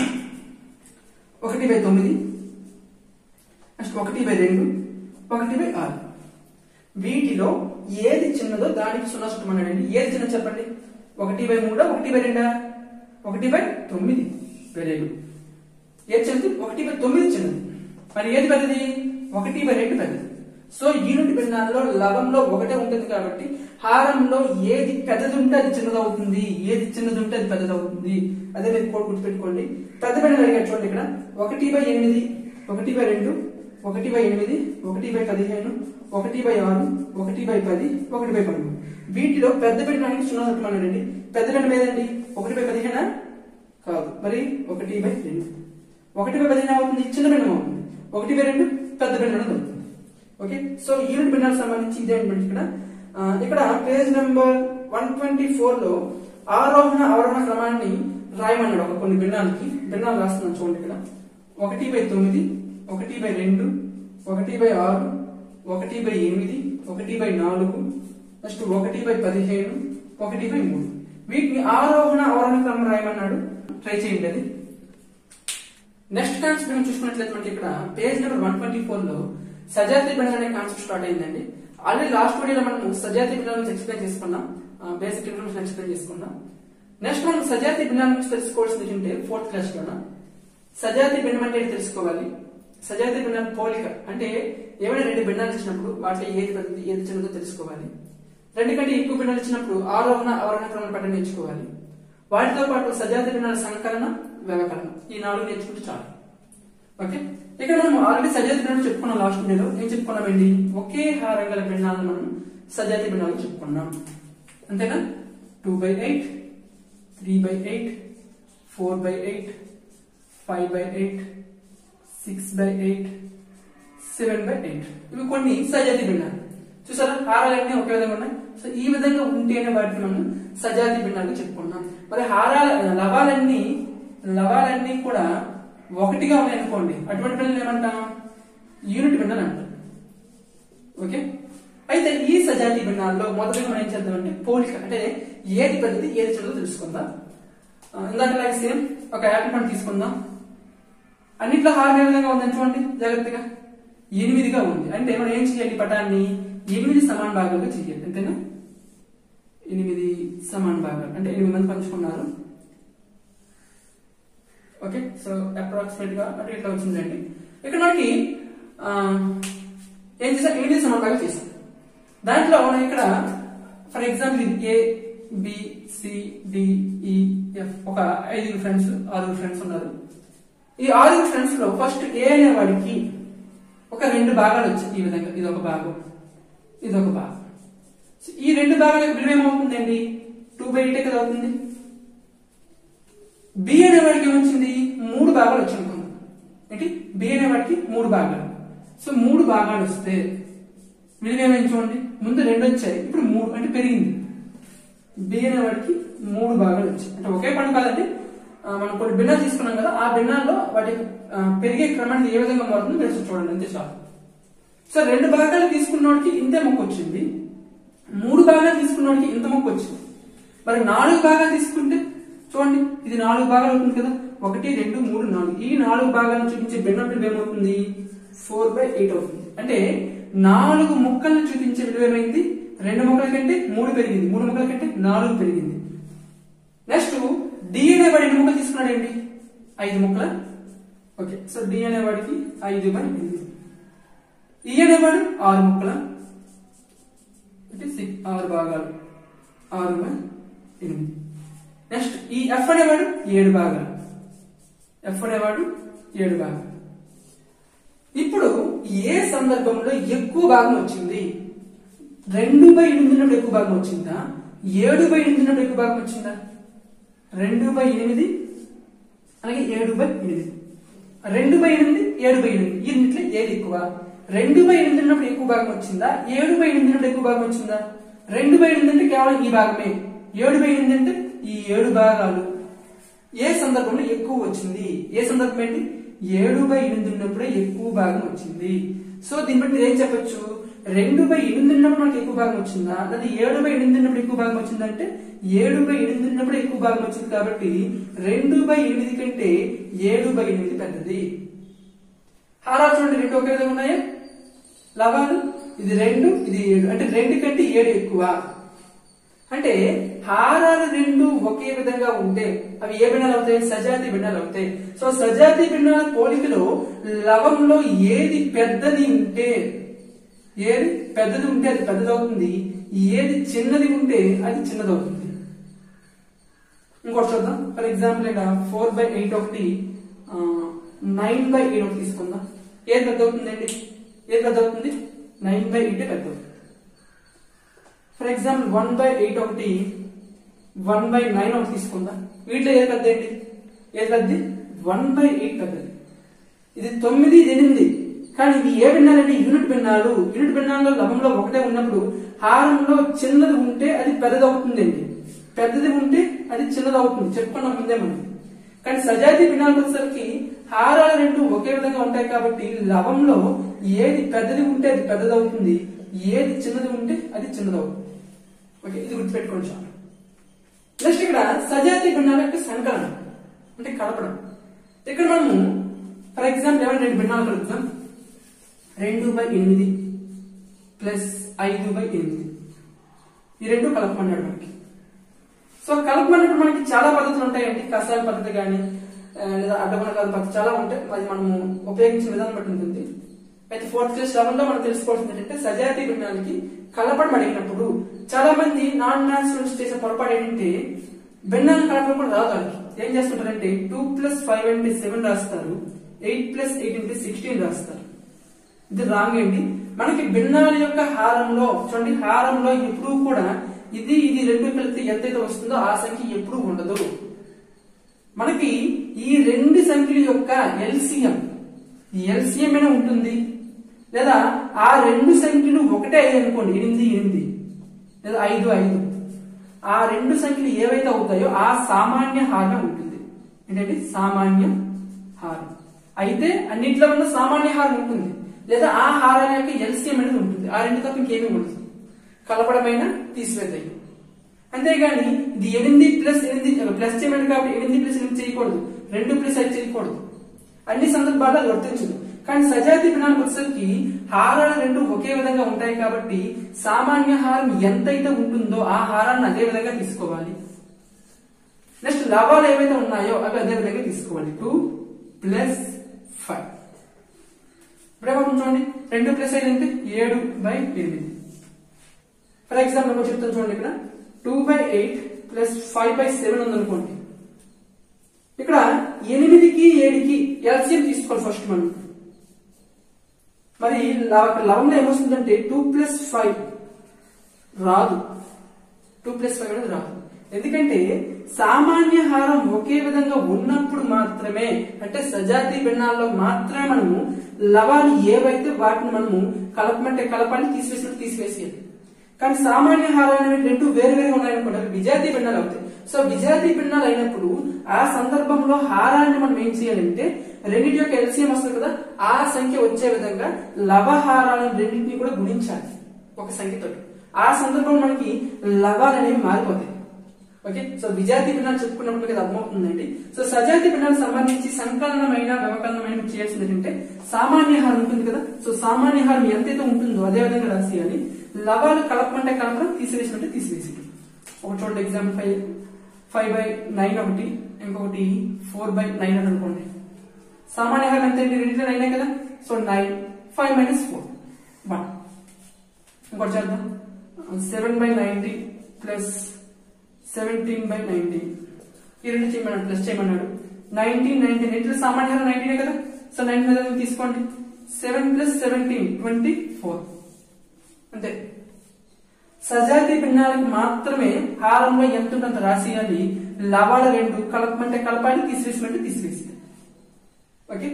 ఒకటి బై తొమ్మిది నెక్స్ట్ ఒకటి బై రెండు ఒకటి బై ఆరు వీటిలో ఏది చిన్నదో దానికి సున్నా చుట్టమన్నాడండి ఏది చిన్నది చెప్పండి ఒకటి బై మూడా ఒకటి బై రెండా ఒకటి బై తొమ్మిది వెరీ గుడ్ ఏది చిన్నది ఒకటి బై తొమ్మిది చిన్నది మరి ఏది పెద్దది ఒకటి బై రెండు పెద్దది సో యూనిట్ భిన్నాల్లో లవంలో ఒకటే ఉంటుంది కాబట్టి హారంలో ఏది పెద్దది ఉంటే అది చిన్నదవుతుంది ఏది చిన్నది ఉంటే అది పెద్దదవుతుంది అదే మీరు కోడ్ గుర్తుపెట్టుకోండి పెద్ద భిన్నాలు అడిగారు చూడండి ఇక్కడ ఒకటి బై ఎనిమిది ఒకటి బై రెండు ఒకటి బై ఎనిమిది ఒకటి బై పదిహేను ఒకటి బై ఆరు ఒకటి బై పది ఒకటి బై పన్నెండు వీటిలో పెద్ద భిన్నానికి సున్నా చెప్పమన్నాడండి పెద్ద భిన్నం ఏదండి ఒకటి బై పదిహేనా కాదు మరి ఒకటి బై రెండు ఒకటి బై పదిహేను అవుతుంది చిన్న భిన్నం అవుతుంది ఒకటి బై రెండు పెద్ద భిన్నం అవుతుంది ఓకే సో యూనిట్ భిన్నాలకు సంబంధించి ఇదే అనమాట ఇక్కడ ఆ, ఇక్కడ page number one twenty four లో ఆరోహణ అవరోహణ క్రమాన్ని రాయమన్నాడు ఒక కొన్ని భిన్నాలకి భిన్నాలు రాస్తున్నాను చూడండి ఇక్కడ ఒకటి బై తొమ్మిది ఒకటి బై రెండు ఒకటి బై ఆరు ఒకటి బై ఎనిమిది ఒకటి బై నాలుగు నెక్స్ట్ ఒకటి బై పదిహేను ఒకటి బై మూడు వీటిని ఆరోహణ అవరోహణ క్రమం రాయమన్నాడు ట్రై చేయండి అది నెక్స్ట్ కాన్సెప్ట్ మనం చూసుకున్నట్లయితే మనకి ఇక్కడ page number one twenty four లో సజాతి బిల్డర్ అనే కాన్సెప్ట్ స్టార్ట్ అయిందండి ఆల్రెడీ లాస్ట్ వీడియోలో మనం సజాతి బిల్డర్ నుంచి ఎక్స్ప్లెయిన్ చేసుకున్నాం బేసిక్ ఇన్ఫర్మేషన్ ఎక్స్ప్లెయిన్ చేసుకున్నాం నెక్స్ట్ మనం సజాతి బిల్డర్ నుంచి తెలుసుకోవాల్సింది ఏంటంటే ఫోర్త్ క్లాస్ లోన సజాతి భిన్నం అంటే ఏంటి తెలుసుకోవాలి సజాతి భిన్నం పోలిక అంటే ఏమైనా రెండు భిన్నాలు ఇచ్చినప్పుడు వాటిలో ఏది పెద్దది ఏది చిన్నదో తెలుసుకోవాలి రెండు కంటే ఎక్కువ భిన్నాలు ఇచ్చినప్పుడు ఆరోహణ అవరోహణ క్రమం పట్ల నేర్చుకోవాలి వాటితో పాటు సజాతి భిన్నాల సంకలన వ్యవకలనం ఈ నాలుగు నేర్చుకుంటే చాలు ఓకే ఇక్కడ మనం ఆల్రెడీ సజాతి భిన్నాలు చెప్పుకున్నాం లాస్ట్ వీడియోలో ఏం చెప్పుకున్నామండి ఒకే హారం గల భిన్నాలను మనం సజాతి భిన్నాలు చెప్పుకున్నాం అంతేనా two by eight three by eight four by eight five by eight six by eight seven by eight ఇవి కొన్ని సజాతి భిన్నాలు చూసారా హారాలన్నీ ఒకే విధంగా ఉన్నాయి సో ఈ విధంగా ఉంటేనే వాటిని మనం సజాతి భిన్నాలుగా చెప్పుకున్నాం మరి హారాల లవాలన్నీ లవాలన్నీ కూడా ఒకటిగా ఉన్నాయనుకోండి అటువంటి భిన్నాలు ఏమంటాం యూనిట్ భిన్నాలు అంటాం ఓకే అయితే ఈ సజాతి భిన్నాల్లో మొదటిగా మనం ఏం చేద్దామంటే పోలిక అంటే ఏది పెద్దది ఏది చిన్నదో తెలుసుకుందాం ఆ, ఇందాక సేమ్ ఒక యాపిల్ పండు తీసుకుందాం అన్నిట్లో హారం ఏ విధంగా ఉందని చూడండి జాగ్రత్తగా ఎనిమిదిగా ఉంది అంటే మనం ఏం చేయాలి ఈ పటాన్ని ఎనిమిది సమాన భాగాలుగా చేయాలి అంతేనా ఎనిమిది సమాన భాగాలు అంటే ఎనిమిది మంది పంచుకున్నారు ఓకే సో అప్రాక్సిమేట్ గా అంటే ఇట్లా వచ్చిందండి ఇక్కడ మనకి ఆ, ఏం చేసాం ఎనిమిది సమాన భాగాలు చేసాం దాంట్లో మనం ఇక్కడ ఫర్ ఎగ్జాంపుల్ ఇది A B C D E F ఒక ఐదుగురు ఫ్రెండ్స్ ఆరుగురు ఫ్రెండ్స్ ఉన్నారు ఈ ఆరుగురు ఫ్రెండ్స్ లో ఫస్ట్ ఏ అనే వాడికి ఒక రెండు భాగాలు వచ్చాయి ఈ విధంగా ఇది ఒక భాగం ఇది ఒక భాగం సో ఈ రెండు భాగాల యొక్క విలువ ఏమవుతుందండి టూ బై ఎయిట్ కదా అవుతుంది బి అనే వాడికి ఏమొచ్చింది మూడు భాగాలు వచ్చి అనుకుందాం ఏంటి బి అనే వాడికి మూడు భాగాలు సో మూడు భాగాలు వస్తే విలువ ఏమైంది చూడండి ముందు రెండు వచ్చాయి ఇప్పుడు మూడు అంటే పెరిగింది బి అనే వాడికి మూడు భాగాలు వచ్చాయి అంటే ఒకే పండు కాదండి ఆ, మనం కొన్ని భిన్నాలు తీసుకున్నాం కదా ఆ భిన్నాల్లో వాటి ఆ, పెరిగే క్రమాన్ని ఏ విధంగా మారుతుందో మీరు చూడండి అంతే చాలు సో రెండు భాగాలు తీసుకున్నవాడికి ఇంతే మొక్క వచ్చింది మూడు భాగాలు తీసుకున్నవాడికి ఇంత మొక్క వచ్చింది మరి నాలుగు భాగాలు తీసుకుంటే చూడండి ఇది నాలుగు భాగాలు అవుతుంది కదా ఒకటి రెండు మూడు నాలుగు ఈ నాలుగు భాగాలను చూపించే భిన్నం విలువ ఏమవుతుంది ఫోర్ బై ఎయిట్ అవుతుంది అంటే నాలుగు ముక్కలను చూపించే విలువ ఏమైంది రెండు ముక్కల కంటే మూడు పెరిగింది మూడు ముక్కల కంటే నాలుగు పెరిగింది నెక్స్ట్ డి అనే వాడు ఎన్ని ముక్కలు తీసుకున్నాడు ఏంటి ఐదు ముక్కల ఓకే సో డి అనే వాడికి ఐదు బై ఎనిమిది ఈ అనేవాడు ఆరు ముక్కల అంటే సిక్స్ ఆరు భాగాలు ఆరు బై ఎనిమిది నెక్స్ట్ ఈ ఎఫ్ అనేవాడు ఏడు భాగాలు ఎఫ్ అనేవాడు ఏడు భాగాలు ఇప్పుడు ఏ సందర్భంలో ఎక్కువ భాగం వచ్చింది రెండు బై ఎనిమిది ఉన్నప్పుడు ఎక్కువ భాగం వచ్చిందా ఏడు బై ఎనిమిది ఉన్నప్పుడు ఎక్కువ భాగం వచ్చిందా రెండు బై ఎనిమిది అలాగే ఏడు బై ఎనిమిది రెండు బై ఎనిమిది ఏడు బై ఎనిమిది ఈ రెండిట్లో ఏది ఎక్కువ రెండు బై ఎనిమిది ఉన్నప్పుడు ఎక్కువ భాగం వచ్చిందా ఏడు బై ఎనిమిది ఉన్నప్పుడు ఎక్కువ భాగం వచ్చిందా రెండు బై ఎనిమిది అంటే కేవలం ఈ భాగమే ఏడు బై ఎనిమిది అంటే ఈ ఏడు భాగాలు ఏ సందర్భంలో ఎక్కువ వచ్చింది ఏ సందర్భం ఏంటి ఏడు బై ఎనిమిది ఉన్నప్పుడే ఎక్కువ భాగం వచ్చింది సో దీన్ని బట్టి మీరు ఏం చెప్పొచ్చు రెండు బై ఎనిమిది ఉన్నప్పుడు మనకి ఎక్కువ భాగం వచ్చిందా లేదా ఏడు బై ఎనిమిది ఉన్నప్పుడు ఎక్కువ భాగం వచ్చిందంటే ఏడు బై ఎనిమిది ఉన్నప్పుడు ఎక్కువ భాగం వచ్చింది కాబట్టి రెండు బై ఎనిమిది కంటే ఏడు బై ఎనిమిది పెద్దది హారాలు చూడండి రెండు ఒకే విధంగా ఉన్నాయా లవాలు ఇది రెండు ఇది ఏడు అంటే రెండు కంటే ఏడు ఎక్కువ అంటే హారాలు రెండు ఒకే విధంగా ఉంటే అవి ఏ భిన్నాలు అవుతాయి సజాతి భిన్నాలు అవుతాయి సో సజాతి భిన్నాల పోలికలో లవంలో ఏది పెద్దది ఉంటే ఏది పెద్దది ఉంటే అది పెద్దదవుతుంది ఏది చిన్నది ఉంటే అది చిన్నదవుతుంది ఇంకోటి చూద్దాం ఫర్ ఎగ్జాంపుల్ ఇక్కడ ఫోర్ బై ఎయిట్ ఒకటి నైన్ బై ఎయిట్ ఒకటి తీసుకుందాం ఏది పెద్ద అవుతుందండి ఏది పెద్ద అవుతుంది నైన్ బై ఎయిట్ పెద్ద అవుతుంది for example one by eight ఒకటి వన్ బై నైన్ ఒకటి తీసుకుందాం వీటిలో ఏది పెద్ద ఏంటి ఏది పెద్దది వన్ బై ఎయిట్ పెద్దది ఇది తొమ్మిది ఇది ఎనిమిది కానీ ఇవి ఏ భిన్నాలంటే యూనిట్ భిన్నాలు యూనిట్ భిన్నాల్లో లవంలో ఒకటే ఉన్నప్పుడు హారంలో చిన్నది ఉంటే అది పెద్దది అవుతుందండి పెద్దది ఉంటే అది చిన్నది అవుతుంది చెప్పుకున్నాం ముందే మనం కానీ సజాతి భిన్నాలకు వచ్చేసరికి హారాలు రెండు ఒకే విధంగా ఉంటాయి కాబట్టి లవంలో ఏది పెద్దది ఉంటే అది పెద్దది అవుతుంది ఏది చిన్నది ఉంటే అది చిన్నది అవుతుంది ఓకే ఇది గుర్తుపెట్టుకోండి చాలు నెక్స్ట్ ఇక్కడ సజాతి భిన్నాల యొక్క సంకలనం అంటే కలపడం ఇక్కడ మనము ఫర్ ఎగ్జాంపుల్ ఏమైనా రెండు భిన్నాలు కలుపుతాం రెండు బై ఎనిమిది ప్లస్ ఐదు బై ఎనిమిది ఈ రెండు కలపమన్నాడు మనకి సో కలపమన్నప్పుడు మనకి చాలా పద్ధతులు ఉంటాయండి కషాయ పద్ధతి కానీ ఆ, లేదా అడ్డగుణకాలు పద్ధతి చాలా ఉంటాయి అది మనము ఉపయోగించిన విధానం బట్టి ఉంటుంది అయితే ఫోర్త్ క్లాస్ లెవెల్ లో మనం తెలుసుకోవాల్సింది ఏంటంటే సజాతి భిన్నాలకి కలపడం అడిగినప్పుడు చాలా మంది నాన్ మ్యాథ్స్ స్టూడెంట్స్ చేసే పొరపాటు ఏంటంటే భిన్నాలు కలపడం కూడా రాదు వాళ్ళకి ఏం చేస్తుంటారంటే టూ ప్లస్ ఫైవ్ అంటే సెవెన్ రాస్తారు ఎయిట్ ప్లస్ ఎయిట్ అంటే సిక్స్టీన్ రాస్తారు ఇది రాంగ్ ఏంటి మనకి భిన్నాల యొక్క హారంలో చూడండి హారంలో ఎప్పుడూ కూడా ఇది ఇది రెండు కలిపితే ఎంతైతే వస్తుందో ఆ సంఖ్య ఎప్పుడూ ఉండదు మనకి ఈ రెండు సంఖ్యల యొక్క ఎల్సిఎం ఈ ఎల్సిఎం అయినా ఉంటుంది లేదా ఆ రెండు సంఖ్యలు ఒకటే అయ్యాయి అనుకోండి ఎనిమిది ఎనిమిది లేదా ఐదు ఐదు ఆ రెండు సంఖ్యలు ఏవైతే అవుతాయో ఆ సామాన్య హారం ఉంటుంది ఏంటంటే సామాన్య హారం అయితే అన్నింటిలో ఉన్న సామాన్య హారం ఉంటుంది లేదా ఆ హారం యొక్క ఎల్సిఎం అనేది ఉంటుంది ఆ రెండు తప్ప ఇంకేమీ ఉండదు కలపడమైన తీసివేతాయి అంతేగాని ఇది ఎనిమిది ప్లస్ ఎనిమిది ప్లస్ చేయమని కాబట్టి ఎనిమిది ప్లస్ ఎనిమిది చేయకూడదు రెండు ప్లస్ ఐదు చేయకూడదు అన్ని సందర్భాల్లో అది వర్తించదు కానీ సజాతి భిన్నాలకు వచ్చేసరికి హారాలు రెండు ఒకే విధంగా ఉంటాయి కాబట్టి సామాన్య హారం ఎంతైతే ఉంటుందో ఆ హారాన్ని అదే విధంగా తీసుకోవాలి నెక్స్ట్ లవాలు ఏవైతే ఉన్నాయో అవి అదే విధంగా తీసుకోవాలి టూ ప్లస్ ఫైవ్ ఇప్పుడేమవుతుంది చూడండి రెండు ప్లస్ ఐదు అంటే ఏడు బై ఎనిమిది ఫర్ ఎగ్జాంపుల్ నేను చెప్తాను చూడండి ఇక్కడ two by eight plus five by seven ఉందనుకోండి ఇక్కడ ఎనిమిదికి ఏడుకి ఎల్సిఎం తీసుకోవాలి ఫస్ట్ మనం మరి లవంలో ఏమొస్తుందంటే టూ ప్లస్ ఫైవ్ రాదు టూ ప్లస్ ఫైవ్ అనేది రాదు ఎందుకంటే సామాన్య హారం ఒకే విధంగా ఉన్నప్పుడు మాత్రమే అంటే సజాతి భిన్నాల్లో మాత్రమే మనము లవాలు ఏవైతే వాటిని మనము కలపమంటే కలపాలి తీసివేసినట్టు తీసివేసేయాలి కానీ సామాన్య హారాలు అనేవి రెండు వేరు వేరుగా ఉన్నాయనుకోండి అవి విజాతి భిన్నాలు అవుతాయి సో విజాతి భిన్నాలు అయినప్పుడు ఆ సందర్భంలో హారాన్ని మనం ఏం చేయాలంటే రెండింటి యొక్క ఎల్సిఎం వస్తుంది కదా ఆ సంఖ్య వచ్చే విధంగా లవహారాలను రెండింటిని కూడా గుణించాలి ఒక సంఖ్యతో ఆ సందర్భంలో మనకి లవాలు అనేవి మారిపోతాయి ఓకే సో విజాతి భిన్నాలు చెప్పుకున్నప్పుడు మీకు అది అర్థమవుతుందండి సో సజాతి భిన్నాలకు సంబంధించి సంకలనమైన వ్యవకలనమైన మీరు చేయాల్సింది ఏంటంటే సామాన్య హారం ఉంటుంది కదా సో సామాన్య హారం ఎంతైతే ఉంటుందో అదే విధంగా రాసేయాలి లవాలు కలపమంటే కలపడం తీసివేసినట్టే తీసివేసి ఒక చోట example five five by nine ఒకటి ఇంకొకటి ఫోర్ బై నైన్ అని అనుకోండి సామాన్య హారం ఎంత అండి రెండింటిలో నైనే కదా so nine five minus four one ఇంకోటి చేద్దాం seven by ninety plus seventeen by nineteen ఈ రెండు చేయమన్నాడు ప్లస్ చేయమన్నాడు నైన్టీన్ నైన్టీన్ ఇంట్లో సామాన్య నైన్టీనే కదా సో నైన్టీన్ తీసుకోండి seven plus seventeen twenty four అంతే సజాతి భిన్నాలకు మాత్రమే హారంలో ఎంత ఉంటుందంత రాసేయాలి లవాడ రెండు కలపమంటే కలపాలి తీసివేసిమంటే తీసివేసి ఓకే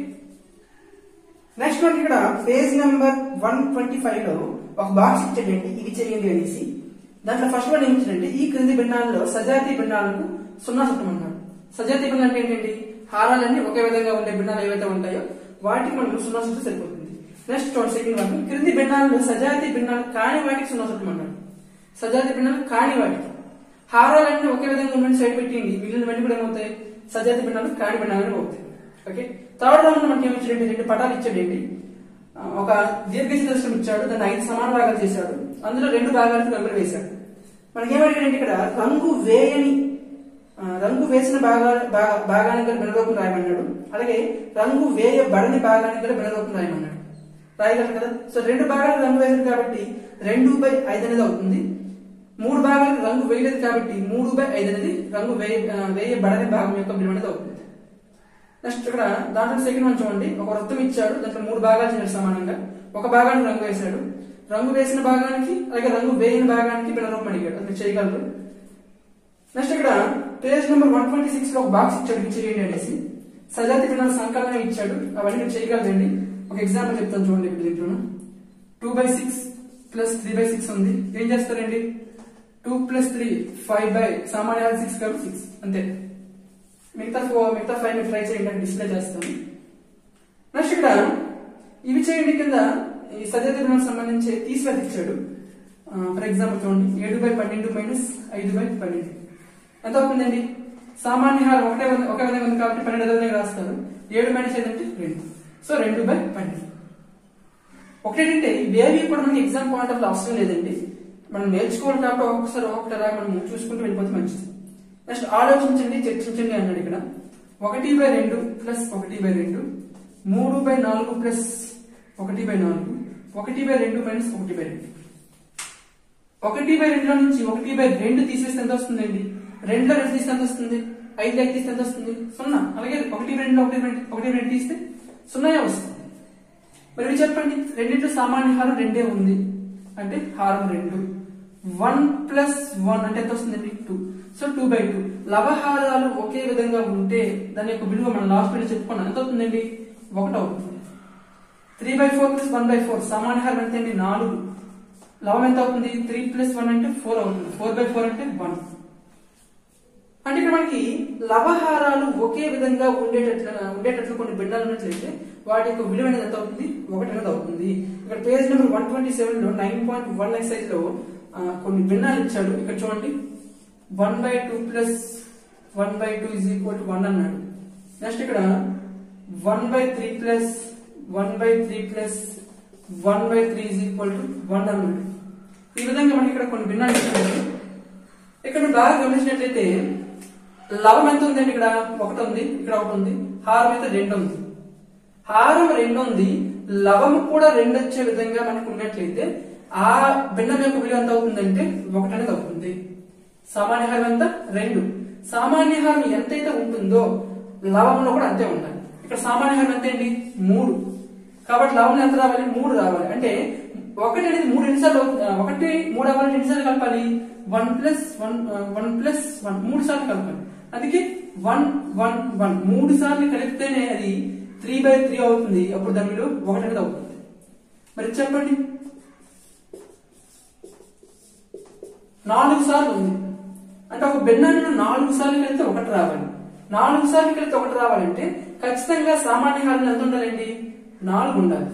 నెక్స్ట్ మనకి ఇక్కడ page number one twenty five లో ఒక బాక్స్ ఇచ్చాడండి ఇవి చేయండి అనేసి దాంట్లో ఫస్ట్ వన్ ఏం ఇచ్చాడంటే ఈ క్రింది భిన్నాలలో సజాతి భిన్నాలకు సున్నా చుట్టమన్నాడు సజాతి భిన్నాలు అంటే ఏంటండి హారాలన్నీ ఒకే విధంగా ఉండే భిన్నాలు ఏవైతే ఉంటాయో వాటికి మనం సున్నా చుట్టూ సరిపోతుంది నెక్స్ట్ సెకండ్ వన్ క్రింది భిన్నాలలో సజాతి భిన్నాలు కాని వాటికి సున్నా చుట్టమన్నాడు సజాతి భిన్నాలు కాని వాటికి హారాలన్నీ ఒకే విధంగా ఉండి సైడ్ పెట్టింది మిగిలినవన్నీ కూడా ఏమవుతాయి సజాతి భిన్నాలు కాని భిన్నాలు అవుతాయి ఓకే థర్డ్ రౌండ్ మనకి ఏమి ఇచ్చాడండి రెండు పటాలు ఇచ్చాడండి ఆ, ఒక దీర్ఘచతురస్రం ఇచ్చాడు దాన్ని ఐదు సమాన భాగాలు చేశాడు అందులో రెండు భాగాలకు రంగులు వేశాడు మనకి ఏమడిగాడంటే ఇక్కడ రంగు వేయని ఆ, రంగు వేసిన భాగా భా- భాగానికి గల బినరూపం రాయమన్నాడు అలాగే రంగు వేయబడని భాగానికి గల బినరూపం రాయమన్నాడు రాయగలరు కదా సో రెండు భాగాలకు రంగు వేసాడు కాబట్టి రెండు బై ఐదు అనేది అవుతుంది మూడు భాగాలకు రంగు వేయలేదు కాబట్టి మూడు బై ఐదు అనేది రంగు వేయ ఆ, వేయబడని భాగం యొక్క బిలం అనేది అవుతుంది నెక్స్ట్ ఇక్కడ దాంట్లో సెకండ్ వన్ చూడండి ఒక వృత్తం ఇచ్చాడు దాంట్లో మూడు భాగాలు చేశాడు సమానంగా ఒక భాగానికి రంగు వేశాడు రంగు వేసిన భాగానికి అలాగే రంగు వేయని భాగానికి బినరూపం అడిగాడు అది మీరు చేయగలరు నెక్స్ట్ ఇక్కడ page number one twenty six లో ఒక బాక్స్ ఇచ్చాడు ఇది చేయండి అనేసి సజాతి బిన్నర సంకలనం ఇచ్చాడు అవన్నీ మీరు చేయగలరండి ఒక ఎగ్జాంపుల్ చెప్తాను చూడండి ఇప్పుడు దీంట్లో two by six plus three by six ఉంది ఏం చేస్తారండి two plus three five by సామాన్య సిక్స్ కాబట్టి సిక్స్ అంతే మిగతా ఫోర్ మిగతా ఫైవ్ మీరు ట్రై చేయండి అని డిస్ప్లే చేస్తాను నెక్స్ట్ ఇక్కడ ఇవి చేయండి కింద ఈ సజాతి బిన్నరకు సంబంధించి తీసివేత ఇచ్చాడు ఫర్ ఎగ్జాంపుల్ చూడండి ఏడు బై పన్నెండు మైనస్ ఐదు బై పన్నెండు ఎంత అవుతుందండి సామాన్య హారం ఒకటే ఉంది- ఒకే విధంగా ఉంది కాబట్టి పన్నెండు అదే విధంగా రాస్తారు ఏడు మైనస్ ఐదు అంటే రెండు సో రెండు బై పన్నెండు ఒకటేంటంటే ఇవేవి కూడా మనకి ఎగ్జామ్ పాయింట్ ఆఫ్ అవసరం లేదండి మనం నేర్చుకోవాలి కాబట్టి ఒక్కొక్కసారి ఒక్కొక్కటి అలా మనం చూసుకుంటూ వెళ్ళిపోతే మంచిది నెక్స్ట్ ఆలోచించండి చర్చించండి అన్నాడు ఇక్కడ ఒకటి బై రెండు ప్లస్ ఒకటి బై రెండు మూడు బై నాలుగు ప్లస్ ఒకటి బై నాలుగు ఒకటి బై రెండు మైనస్ ఒకటి బై రెండు ఒకటి బై రెండులో నుంచి ఒకటి బై రెండు తీసేస్తే ఎంత వస్తుందండి రెండులో రెండు తీస్తే ఎంత వస్తుంది ఐదు లెక్క తీస్తే ఎంత వస్తుంది సున్నా అలాగే ఒకటి బై రెండు ఒకటి బై రెండు ఒకటి బై రెండు తీస్తే సున్నాయే వస్తుంది మరి మీరు చెప్పండి రెండింటిలో సామాన్య హారం రెండే ఉంది అంటే హారం రెండు వన్ ప్లస్ వన్ అంటే ఎంత వస్తుందండి two so two by two లవహారాలు ఒకే విధంగా ఉంటే దాని యొక్క విలువ మనం లాస్ట్ వీడియో చెప్పుకున్నాం ఎంత అవుతుందండి ఒకటి అవుతుంది three by four plus one by four సామాన్య హారం ఎంత అండి నాలుగు లవం ఎంత అవుతుంది త్రీ ప్లస్ వన్ అంటే ఫోర్ అవుతుంది ఫోర్ బై ఫోర్ అంటే వన్ అంటే ఇక్కడ మనకి లవహారాలు ఒకే విధంగా ఉండేటట్లు ఉండేటట్లు కొన్ని భిన్నాలు ఉన్నట్లయితే వాటి యొక్క విలువ అనేది ఎంత అవుతుంది ఒకటి అనేది అవుతుంది ఇక్కడ page number one twenty seven లో నైన్ పాయింట్ వన్ ఎక్సైజ్ లో ఆ, కొన్ని భిన్నాలు ఇచ్చాడు ఇక్కడ చూడండి one by two plus one by two is equal to one అన్నాడు నెక్స్ట్ ఇక్కడ one by three plus one by three plus one by three is equal to one అన్నాడు ఈ విధంగా మనకి ఇక్కడ కొన్ని భిన్నాలు ఇచ్చాడు ఇక్కడ మీరు బాగా గమనించినట్లయితే లవం ఎంత ఉందండి ఇక్కడ ఒకటి ఉంది ఇక్కడ ఒకటి ఉంది హారం అయితే రెండు ఉంది హారం రెండు ఉంది లవం కూడా రెండు వచ్చే విధంగా మనకు ఉన్నట్లయితే ఆ భిన్నం యొక్క విలువ ఎంత అవుతుందంటే ఒకటి అనేది అవుతుంది సామాన్య హారం ఎంత రెండు సామాన్య హారం ఎంతైతే ఉంటుందో లవంలో కూడా అంతే ఉండాలి ఇక్కడ సామాన్య హారం ఎంత అండి మూడు కాబట్టి లవంలో ఎంత రావాలి మూడు రావాలి అంటే ఒకటి అనేది మూడు ఎన్నిసార్లు అవుతుంది? ఆ, ఒకటి మూడు అవ్వాలి ఎన్నిసార్లు కలపాలి one plus one one plus one మూడు సార్లు కలపాలి అందుకే వన్ వన్ వన్ మూడు సార్లు కలిపితేనే అది త్రీ బై త్రీ అవుతుంది అప్పుడు దాని విలువ ఒకటి అనేది అవుతుంది మరి చెప్పండి నాలుగు సార్లు ఉంది అంటే ఒక భిన్నాన్ని నాలుగు సార్లు కలిపితే ఒకటి రావాలి నాలుగు సార్లు కలిపితే ఒకటి రావాలంటే ఖచ్చితంగా సామాన్య హారం ఎంత ఉండాలండి నాలుగు ఉండాలి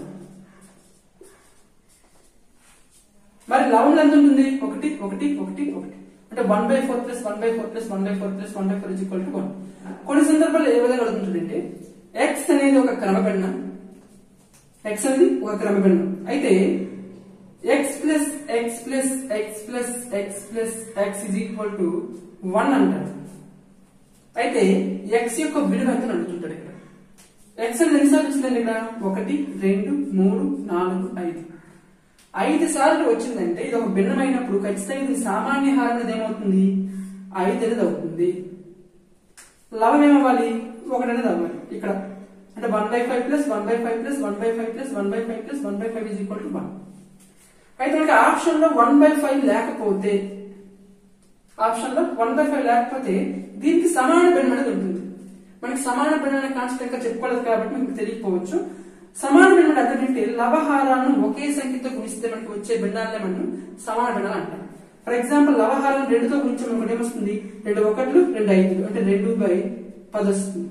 మరి లవం ఎంత ఉంటుంది ఒకటి ఒకటి ఒకటి ఒకటి అంటే one by four plus one by four plus one by four plus one by four equal to one కొన్ని సందర్భాల్లో ఏ విధంగా అడుగుతుంటుందంటే ఎక్స్ అనేది ఒక క్రమగణన ఎక్స్ అనేది ఒక క్రమగణనం అయితే x plus x plus x plus x plus x is equal to one అంటాడు అయితే ఎక్స్ యొక్క విలువ ఎంత అని అడుగుతుంటాడు ఇక్కడ ఎక్స్ అనేది ఎన్నిసార్లు వచ్చిందండి ఇక్కడ ఒకటి రెండు మూడు నాలుగు ఐదు ఐదు సార్లు వచ్చిందంటే ఇది ఒక భిన్నమైనప్పుడు ఖచ్చితంగా ఇది సామాన్య హారం అనేది ఏమవుతుంది ఐదు అనేది అవుతుంది లవం ఏమవ్వాలి ఒకటి అనేది అవ్వాలి ఇక్కడ అంటే one by five plus one by five plus one by five plus one by five plus one by five is equal to one అయితే మనకి ఆప్షన్ లో వన్ బై ఫైవ్ లేకపోతే ఆప్షన్ లో వన్ బై ఫైవ్ లేకపోతే దీనికి సమాన భిన్నం అనేది ఉంటుంది మనకి సమాన భిన్నం అనే కాన్సెప్ట్ ఇంకా చెప్పుకోలేదు కాబట్టి మీకు తెలియకపోవచ్చు సమాన భిన్నం అంటే అర్థం ఏంటి లవహారాలను ఒకే సంఖ్యతో గుణిస్తే మనకి వచ్చే భిన్నాలనే మనం సమాన భిన్నాలు అంటాం ఫర్ ఎగ్జాంపుల్ లవహారం రెండుతో గురించి మనకు ఏమొస్తుంది రెండు ఒకట్లు రెండు ఐదులు అంటే రెండు బై పది వస్తుంది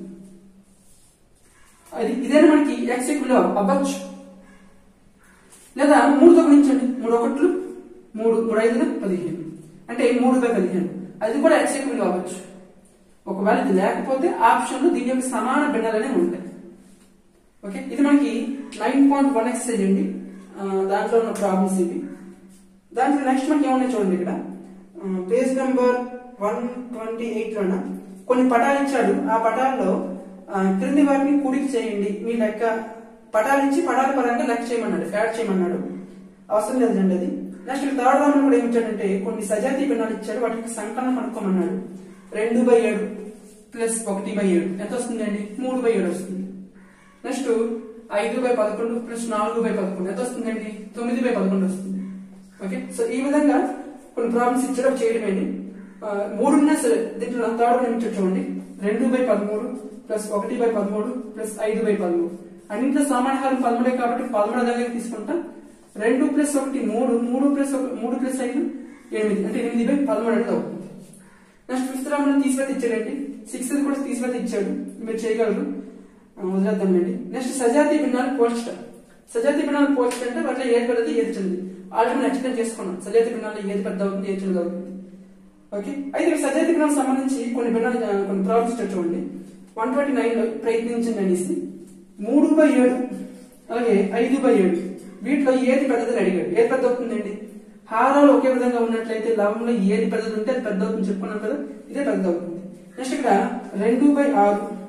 అది ఇదే మనకి ఎక్స్ విలువ అవ్వచ్చు లేదా మూడుతో గుణించండి మూడు ఒకట్లు మూడు మూడు ఐదులు పదిహేను అంటే మూడు బై పదిహేను అది కూడా ఎక్స్ విలువ అవ్వచ్చు ఒకవేళ ఇది లేకపోతే ఆప్షన్ లో దీని యొక్క సమాన భిన్నాలనే ఉంటాయి ఓకే ఇది మనకి నైన్ పాయింట్ వన్ ఎక్సైజ్ అండి ఆ, దాంట్లో ఉన్న ప్రాబ్లమ్స్ ఇవి దాంట్లో నెక్స్ట్ మనకి ఏమన్నా చూడండి ఇక్కడ page number one twenty eight లోన కొన్ని పటాలు ఇచ్చాడు ఆ పటాల్లో ఆ, క్రింది వాటిని కూడికి చేయండి మీ లెక్క పటాలు ఇచ్చి పటాల పరంగా లెక్క చేయమన్నాడు యాడ్ చేయమన్నాడు అవసరం లేదండి అది నెక్స్ట్ థర్డ్ రామన్ కూడా ఏమి ఇచ్చాడంటే కొన్ని సజాతీ భిన్నాలు ఇచ్చాడు వాటికి సంకలనం కనుక్కోమన్నాడు రెండు బై ఏడు ప్లస్ ఒకటి బై ఏడు ఎంత వస్తుందండి మూడు బై ఏడు వస్తుంది నెక్స్ట్ ఐదు బై పదకొండు ప్లస్ నాలుగు బై పదకొండు ఎంత వస్తుందండి తొమ్మిది బై పదకొండు వస్తుంది ఓకే సో ఈ విధంగా కొన్ని ప్రాబ్లమ్స్ ఇచ్చడం చేయడమేంటి ఆ, మూడున్నా సరే దీంట్లో థర్డ్ వన్ ఇచ్చాడు చూడండి రెండు బై పదమూడు ప్లస్ ఒకటి బై పదమూడు ప్లస్ ఐదు బై పదమూడు అన్నింటిలో సామాన్యహారం పదమూడే కాబట్టి పదమూడు దగ్గర తీసుకుంటాం రెండు ప్లస్ ఒకటి మూడు మూడు ప్లస్ ఒక మూడు ప్లస్ ఐదు ఎనిమిది అంటే ఎనిమిది బై పదమూడు అనేది అవుతుంది నెక్స్ట్ ఫిఫ్త్ రామన్ తీసివేత ఇచ్చాడండి సిక్స్త్ కూడా తీసివేత ఇచ్చాడు మీరు చేయగలరు ఆ, వదిలేద్దామండి నెక్స్ట్ సజాతి భిన్నాలు పోల్చడం సజాతి భిన్నాలు పోల్చడం అంటే వాటిలో ఏది పెద్దది ఏది చిన్నది ఆల్రెడీ మనం ఎక్స్ప్లెయిన్ చేసుకున్నాం సజాతి భిన్నాలు ఏది పెద్ద అవుతుంది ఏది చిన్నది అవుతుంది ఓకే అయితే ఇక్కడ సజాతి భిన్నాలకు సంబంధించి కొన్ని భిన్నాలు ఆ, కొన్ని ప్రాబ్లమ్స్ ఇచ్చారు చూడండి వన్ ట్వంటీ నైన్ లో ప్రయత్నించండి అనేసి మూడు బై ఏడు అలాగే ఐదు బై ఏడు వీటిలో ఏది పెద్దదని అడిగాడు ఏది పెద్ద అవుతుందండి హారాలు ఒకే విధంగా ఉన్నట్లయితే లవంలో ఏది పెద్దది ఉంటే అది పెద్ద అవుతుంది చెప్పుకున్నాం కదా ఇదే పెద్ద అవుతుంది నెక్స్ట్ ఇక్కడ రెండు బై ఆరు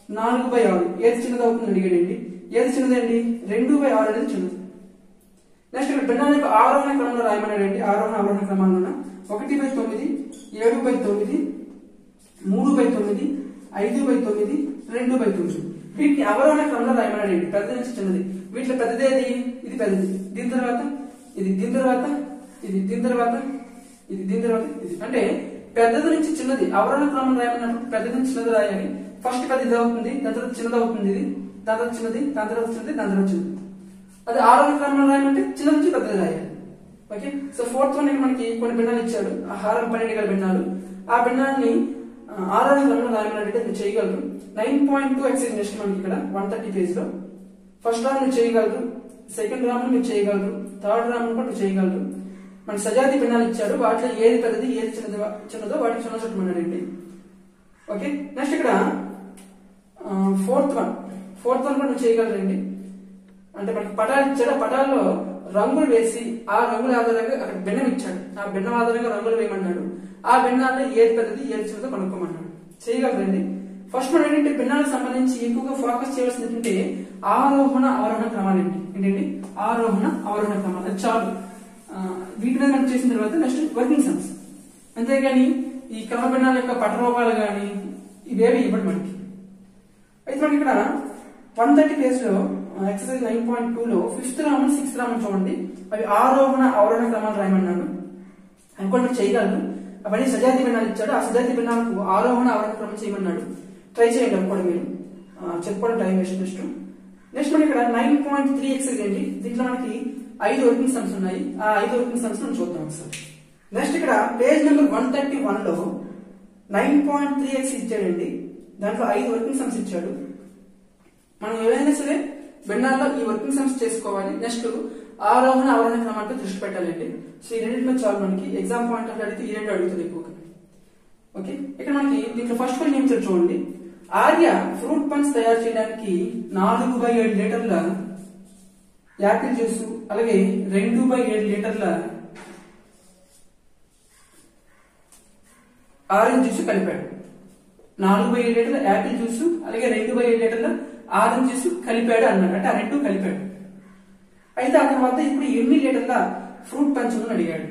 నాలుగు బై ఆరు ఏది చిన్నది అవుతుంది అడిగాడండి ఏది చిన్నదండి రెండు బై ఆరు అనేది చిన్నది నెక్స్ట్ ఇక్కడ భిన్నాన్ని యొక్క ఆరోహణ క్రమంలో రాయమన్నాడండి ఆరోహణ అవరోహణ క్రమంలో ఒకటి బై తొమ్మిది ఏడు బై తొమ్మిది మూడు బై తొమ్మిది ఐదు బై తొమ్మిది రెండు బై తొమ్మిది వీటిని అవరోహణ క్రమంలో రాయమన్నాడండి పెద్ద నుంచి చిన్నది వీటిలో పెద్దది ఏది ఇది పెద్దది దీని తర్వాత ఇది దీని తర్వాత ఇది దీని తర్వాత ఇది దీని తర్వాత ఇది అంటే పెద్దది నుంచి చిన్నది అవరోహణ క్రమం రాయమన్నప్పుడు పెద్దది నుంచి చిన్నది రాయాలి ఫస్ట్ పెద్దది అవుతుంది దాని తర్వాత చిన్నది అవుతుంది ఇది దాని తర్వాత చిన్నది దాని తర్వాత చిన్నది దాని తర్వాత చిన్నది అది ఆరోహణ క్రమంలో రాయమంటే చిన్న నుంచి పెద్దది రాయాలి ఓకే సో ఫోర్త్ వన్ మనకి కొన్ని భిన్నాలు ఇచ్చాడు ఆ హారం పన్నెండు గల భిన్నాలు ఆ భిన్నాన్ని ఆ, ఆరోహణ క్రమంలో రాయమన్నట్టు మీరు చేయగలరు nine point two exercise next మనకి ఇక్కడ వన్ థర్టీ పేజ్ లో ఫస్ట్ రామ్ మీరు చేయగలరు సెకండ్ రామ్ మీరు చేయగలరు థర్డ్ రామ్ కూడా మీరు చేయగలరు మన సజాతి భిన్నాలు ఇచ్చాడు వాటిలో ఏది పెద్దది ఏది చిన్నది చిన్నదో వాటికి చిన్న చుట్టమన్నాడండి ఓకే నెక్స్ట్ ఇక్కడ ఫోర్త్ వన్ ఫోర్త్ వన్ కూడా మీరు చేయగలరండి అంటే మనకి పటాలు ఇచ్చాడు ఆ పటాల్లో రంగులు వేసి ఆ రంగుల ఆధారంగా అక్కడ భిన్నం ఇచ్చాడు ఆ భిన్నం ఆధారంగా రంగులు వేయమన్నాడు ఆ భిన్నాల్లో ఏది పెద్దది ఏది చిన్నదో కనుక్కోమన్నాడు చేయగలరండి ఫస్ట్ మనం ఏంటంటే భిన్నాలకు సంబంధించి ఎక్కువగా ఫోకస్ చేయవలసింది ఏంటంటే ఆరోహణ అవరోహణ క్రమాలు ఏంటి ఏంటండి ఆరోహణ అవరోహణ క్రమాలు అది చాలు ఆ, వీటి మీద మనం చేసిన తర్వాత నెక్స్ట్ వర్కింగ్ సమ్స్ అంతేగాని ఈ క్రమ భిన్నాల యొక్క పటరూపాలు కానీ ఇవేవి ఇవ్వడు మనకి అయితే మనకి ఇక్కడ వన్ థర్టీ పేజ్ లో ఎక్సర్సైజ్ నైన్ పాయింట్ టూ లో ఫిఫ్త్ రామన్ సిక్స్త్ రామన్ చూడండి అవి ఆరోహణ అవరోహణ క్రమాలు రాయమన్నాడు అనుకోండి మీరు చేయగలరు అవన్నీ సజాతి భిన్నాలు ఇచ్చాడు ఆ సజాతి భిన్నాలకు ఆరోహణ అవరోహణ క్రమం చేయమన్నాడు ట్రై చేయండి అనుకోండి మీరు ఆ, చెప్పుకోవడం టైం వేస్ట్ నెక్స్ట్ నెక్స్ట్ మనకి ఇక్కడ నైన్ పాయింట్ త్రీ ఎక్సైజ్ ఏంటి దీంట్లో మనకి ఐదు వర్కింగ్ సమ్స్ ఉన్నాయి ఆ ఐదు వర్కింగ్ సమ్స్ మనం చూద్దాం ఒకసారి నెక్స్ట్ ఇక్కడ page number one thirty one లో నైన్ పాయింట్ త్రీ ఎక్స్ ఇచ్చాడండి దాంట్లో ఐదు వర్కింగ్ సమ్స్ ఇచ్చాడు మనం ఏదైనా సరే భిన్నాల్లో ఈ వర్కింగ్ సమ్స్ చేసుకోవాలి నెక్స్ట్ ఆరోహణ అవరోహణ క్రమానికి దృష్టి పెట్టాలండి సో ఈ రెండింటిలో చాలు మనకి ఎగ్జామ్ పాయింట్ ఆఫ్ అడిగితే ఈ రెండు అడుగుతుంది ఎక్కువగా ఓకే ఇక్కడ మనకి దీంట్లో ఫస్ట్ క్వశ్చన్ ఏమి ఇచ్చాడు చూడండి ఆర్య ఫ్రూట్ పంచ్ తయారు చేయడానికి నాలుగు బై ఏడు లీటర్ల యాపిల్ జ్యూస్ అలాగే రెండు బై ఏడు లీటర్ల ఆరెంజ్ జ్యూస్ కలిపాడు నాలుగు బై ఏడు లీటర్ల యాపిల్ జ్యూస్ అలాగే రెండు బై ఏడు లీటర్ల ఆరెంజ్ జ్యూస్ కలిపాడు అన్నాడు అంటే ఆ రెండు కలిపాడు అయితే ఆ తర్వాత ఇప్పుడు ఎన్ని లీటర్ల ఫ్రూట్ పంచ్ ఉందని అడిగాడు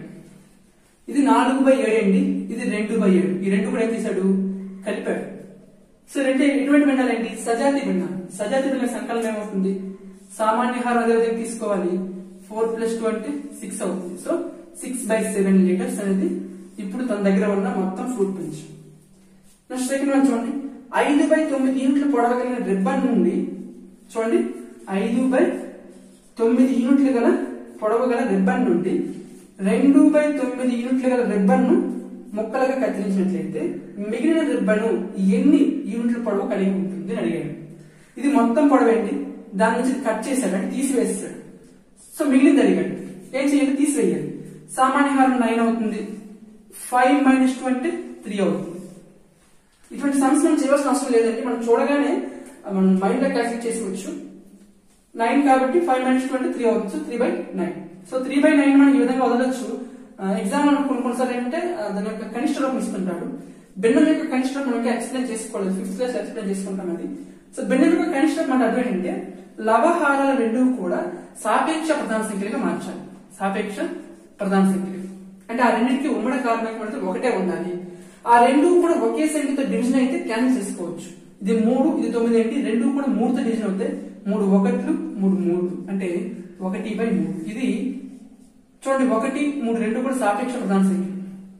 ఇది నాలుగు బై ఏడు అండి ఇది రెండు బై ఏడు ఈ రెండు కూడా ఏం చేశాడు కలిపాడు సో రెండు ఎటువంటి భిన్నాలండి సజాతి భిన్నాలు సజాతి భిన్న సంకలనం ఏమవుతుంది సామాన్య హారం అదే విధంగా తీసుకోవాలి ఫోర్ ప్లస్ టూ అంటే సిక్స్ అవుతుంది so six by seven litres అనేది ఇప్పుడు తన దగ్గర ఉన్న మొత్తం fruit punch next second one చూడండి ఐదు బై తొమ్మిది యూనిట్లు పొడవగలిగిన రిబ్బన్ నుండి చూడండి ఐదు బై తొమ్మిది యూనిట్లు గల పొడవు గల రిబ్బన్ నుండి రెండు బై తొమ్మిది యూనిట్లు గల రిబ్బన్ ను ముక్కలుగా కత్తిరించినట్లయితే మిగిలిన రిబ్బన్ ఎన్ని యూనిట్ల పొడవు కలిగి ఉంటుంది అని అడిగాడు ఇది మొత్తం పొడవేంటి దాని నుంచి కట్ చేశాడు అంటే తీసివేస్తాడు సో మిగిలింది అడిగాడు ఏం చేయాలి తీసివేయాలి సామాన్య హారం నైన్ అవుతుంది ఫైవ్ మైనస్ టూ అంటే త్రీ అవుతుంది ఇటువంటి సమ్స్ మనం చేయవలసిన అవసరం లేదండి మనం చూడగానే మనం మైండ్ లో క్యాల్కులేట్ చేసుకోవచ్చు నైన్ కాబట్టి ఫైవ్ మైనస్ టూ అంటే త్రీ అవుతుంది so three by nine so three by nine మనం ఈ విధంగా వదలొచ్చు ఎగ్జామ్ లో కొన్ని కొన్నిసార్లు ఏంటంటే ఆ, దాని యొక్క కనిష్ట రూపం ఇస్తుంటాడు భిన్నం యొక్క కనిష్ట రూపం మనకి ఎక్స్ప్లెయిన్ చేసుకోలేదు ఫిఫ్త్ క్లాస్ ఎక్స్ప్లెయిన్ చేసుకుంటాం అది సో భిన్నం యొక్క కనిష్ట రూపం అంటే అర్థం ఏంటంటే లవహారాల రెండు కూడా సాపేక్ష ప్రధాన సంఖ్యలుగా మార్చాలి సాపేక్ష ప్రధాన సంఖ్యలు అంటే ఆ రెండింటికి ఉమ్మడి కారణం అంటే ఒకటే ఉండాలి ఆ రెండు కూడా ఒకే సంఖ్యతో డివిజన్ అయితే క్యాన్సిల్ చేసుకోవచ్చు ఇది మూడు ఇది తొమ్మిది ఏంటి రెండు కూడా మూడుతో డివిజన్ అవుతాయి మూడు ఒకట్లు మూడు మూడు అంటే ఒకటి బై మూడు ఇది చూడండి ఒకటి మూడు రెండు కూడా సాపేక్ష ప్రధాన సంఖ్య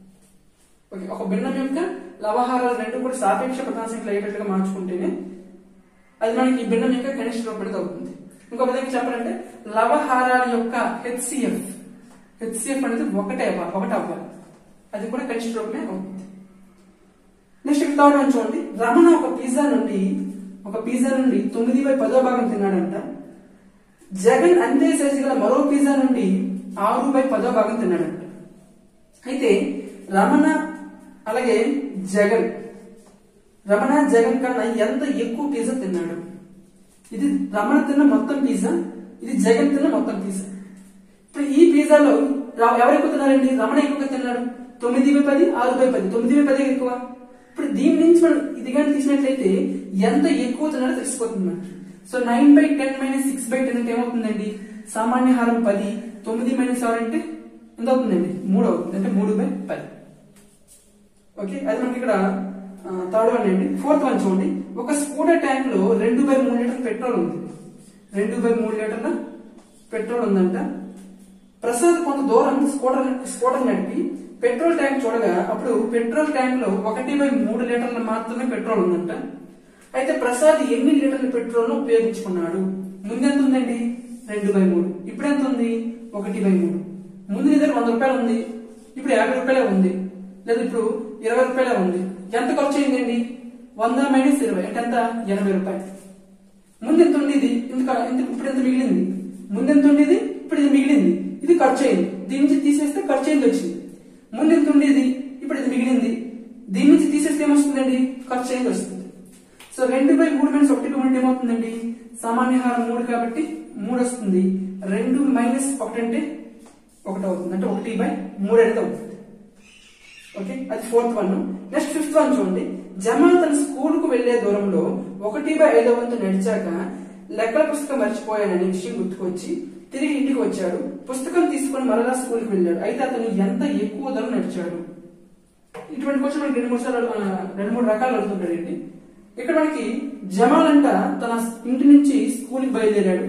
ఓకే ఒక భిన్నం యొక్క లవహారాలు రెండు కూడా సాపేక్ష ప్రధాన సంఖ్యలు అయ్యేటట్టుగా మార్చుకుంటేనే అది మనకి ఈ భిన్నం యొక్క కనిష్ట రూపడిత అవుతుంది ఇంకో విధంగా చెప్పాలంటే లవహారాల యొక్క హెచ్సిఎఫ్ హెచ్సిఎఫ్ అనేది ఒకటే అవ్వాలి ఒకటి అవ్వాలి అది కూడా కనిష్ట రూపమే అవుతుంది నెక్స్ట్ ఇక్కడ థర్డ్ వన్ చూడండి రమణ ఒక పిజ్జా నుండి ఒక పిజ్జా నుండి తొమ్మిది బై పదో భాగం తిన్నాడంట జగన్ అంతే సైజు గల మరో పిజ్జా నుండి ఆరు బై పదో భాగం తిన్నాడంట అయితే రమణ అలాగే జగన్ రమణ జగన్ కన్నా ఎంత ఎక్కువ పిజ్జా తిన్నాడు ఇది రమణ తిన్న మొత్తం పిజ్జా ఇది జగన్ తిన్న మొత్తం పిజ్జా ఇప్పుడు ఈ పిజ్జాలో రా- ఎవరు ఎక్కువ తిన్నారండి రమణ ఎక్కువగా తిన్నాడు తొమ్మిది బై పది ఆరు బై పది తొమ్మిది బై పది ఎక్కువ ఇప్పుడు దీని నుంచి మనం ఇది కానీ తీసినట్లయితే ఎంత ఎక్కువ అవుతుందో తెలిసిపోతుంది మనకి so nine by ten minus six by ten అంటే ఏమవుతుందండి సామాన్య హారం పది తొమ్మిది మైనస్ ఆరు అంటే ఎంత అవుతుందండి మూడు అవుతుంది అంటే మూడు బై పది ఓకే అది మనకి ఇక్కడ థర్డ్ వన్ అండి ఫోర్త్ వన్ చూడండి ఒక స్కూటర్ ట్యాంక్ లో రెండు బై మూడు లీటర్ పెట్రోల్ ఉంది రెండు బై మూడు లీటర్ల పెట్రోల్ ఉందంట ప్రసాద్ కొంత దూరం స్కూటర్ స్కూటర్ నడిపి పెట్రోల్ ట్యాంక్ చూడగా అప్పుడు పెట్రోల్ ట్యాంక్ లో ఒకటి బై మూడు లీటర్లు మాత్రమే పెట్రోల్ ఉందంట అయితే ప్రసాద్ ఎన్ని లీటర్ల పెట్రోల్ ను ఉపయోగించుకున్నాడు ముందు ఎంత ఉందండి రెండు బై మూడు ఇప్పుడు ఎంత ఉంది ఒకటి బై మూడు ముందు నీ దగ్గర వంద రూపాయలు ఉంది ఇప్పుడు యాభై రూపాయలే ఉంది లేదా ఇప్పుడు ఇరవై రూపాయలే ఉంది ఎంత ఖర్చు అయిందండి వంద మైనస్ ఇరవై అంటే ఎంత ఎనభై రూపాయలు ముందు ఎంత ఉండేది ఇంత ఇంత ఇప్పుడు ఎంత మిగిలింది ముందు ఎంత ఉండేది ఇప్పుడు ఇది మిగిలింది ఇది ఖర్చు అయింది దీని నుంచి తీసేస్తే ఖర్చు అయింది వచ్చింది ముందు ఎంత ఉండేది ఇప్పుడు ఇది మిగిలింది దీని నుంచి తీసేస్తే ఏమొస్తుందండి ఖర్చు అయింది వస్తుంది సో రెండు బై మూడు మైనస్ ఒకటి బై మూడు ఏమవుతుందండి సామాన్య హారం మూడు కాబట్టి మూడు వస్తుంది రెండు మైనస్ ఒకటి అంటే ఒకటి అవుతుంది అంటే ఒకటి బై మూడు అనేది అవుతుంది ఓకే అది fourth one next fifth one చూడండి జమాల్ తన స్కూల్ కు వెళ్లే దూరంలో ఒకటి బై ఐదో వంతు నడిచాక లెక్కల పుస్తకం మర్చిపోయాననే విషయం గుర్తుకొచ్చి తిరిగి ఇంటికి వచ్చాడు పుస్తకం తీసుకొని మరలా స్కూల్ కి వెళ్ళాడు అయితే అతను ఎంత ఎక్కువ దూరం నడిచాడు ఇటువంటి క్వశ్చన్ మనకి రెండు మూడు సార్లు ఆ, రెండు మూడు రకాలు అడుగుతుంటాడండి ఇక్కడ మనకి జమాల్ అంట తన ఇంటి నుంచి స్కూల్ కి బయలుదేరాడు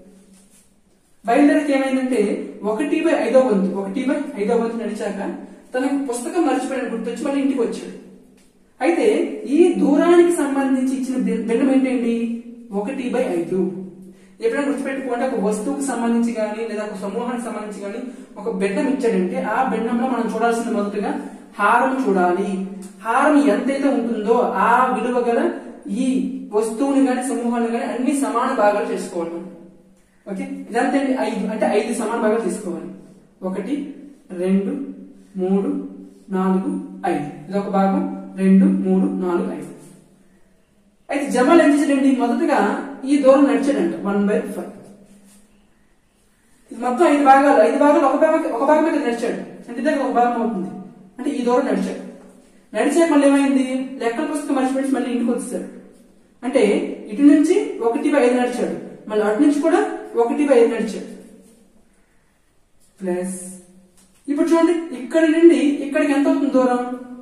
బయలుదేరికి ఏమైందంటే ఒకటి బై ఐదో వంతు ఒకటి బై ఐదో వంతు నడిచాక తనకు పుస్తకం మర్చిపోయిన గుర్తొచ్చి మళ్ళీ ఇంటికి వచ్చాడు అయితే ఈ దూరానికి సంబంధించి ఇచ్చిన బి- భిన్నం ఏంటండి ఒకటి బై ఐదు ఎప్పుడైనా గుర్తుపెట్టుకోండి ఒక వస్తువుకు సంబంధించి కానీ లేదా ఒక సమూహానికి సంబంధించి కానీ ఒక బిడ్డం ఇచ్చాడంటే ఆ బిడ్డంలో మనం చూడాల్సింది మొదటగా హారం చూడాలి హారం ఎంతైతే ఉంటుందో ఆ విలువ గల ఈ వస్తువుని కానీ సమూహాన్ని కానీ అన్ని సమాన భాగాలు చేసుకోవాలి మనం. ఓకే ఇదంతా ఏంటి? ఐదు అంటే ఐదు సమాన భాగాలు తీసుకోవాలి ఒకటి రెండు మూడు నాలుగు ఐదు ఇది ఒక భాగం రెండు మూడు నాలుగు ఐదు అయితే జమాల్ ఏం చేశాడండి మొదటగా ఈ దూరం నడిచాడంట వన్ బై ఫైవ్ ఇది మొత్తం ఐదు భాగాలు ఐదు భాగాలు ఒక భాగం ఒక భాగమే కదా నడిచాడు అంటే దగ్గర ఒక భాగం అవుతుంది అంటే ఈ దూరం నడిచాడు నడిచాక మళ్ళీ ఏమైంది లెక్కల పుస్తకం మర్చిపెట్టి మళ్ళీ ఇంటికి వచ్చేసాడు అంటే ఇటు నుంచి ఒకటి బై ఐదు నడిచాడు మళ్ళీ అటు నుంచి కూడా ఒకటి బై ఐదు నడిచాడు ప్లస్ ఇప్పుడు చూడండి ఇక్కడి నుండి ఇక్కడికి ఎంత అవుతుంది దూరం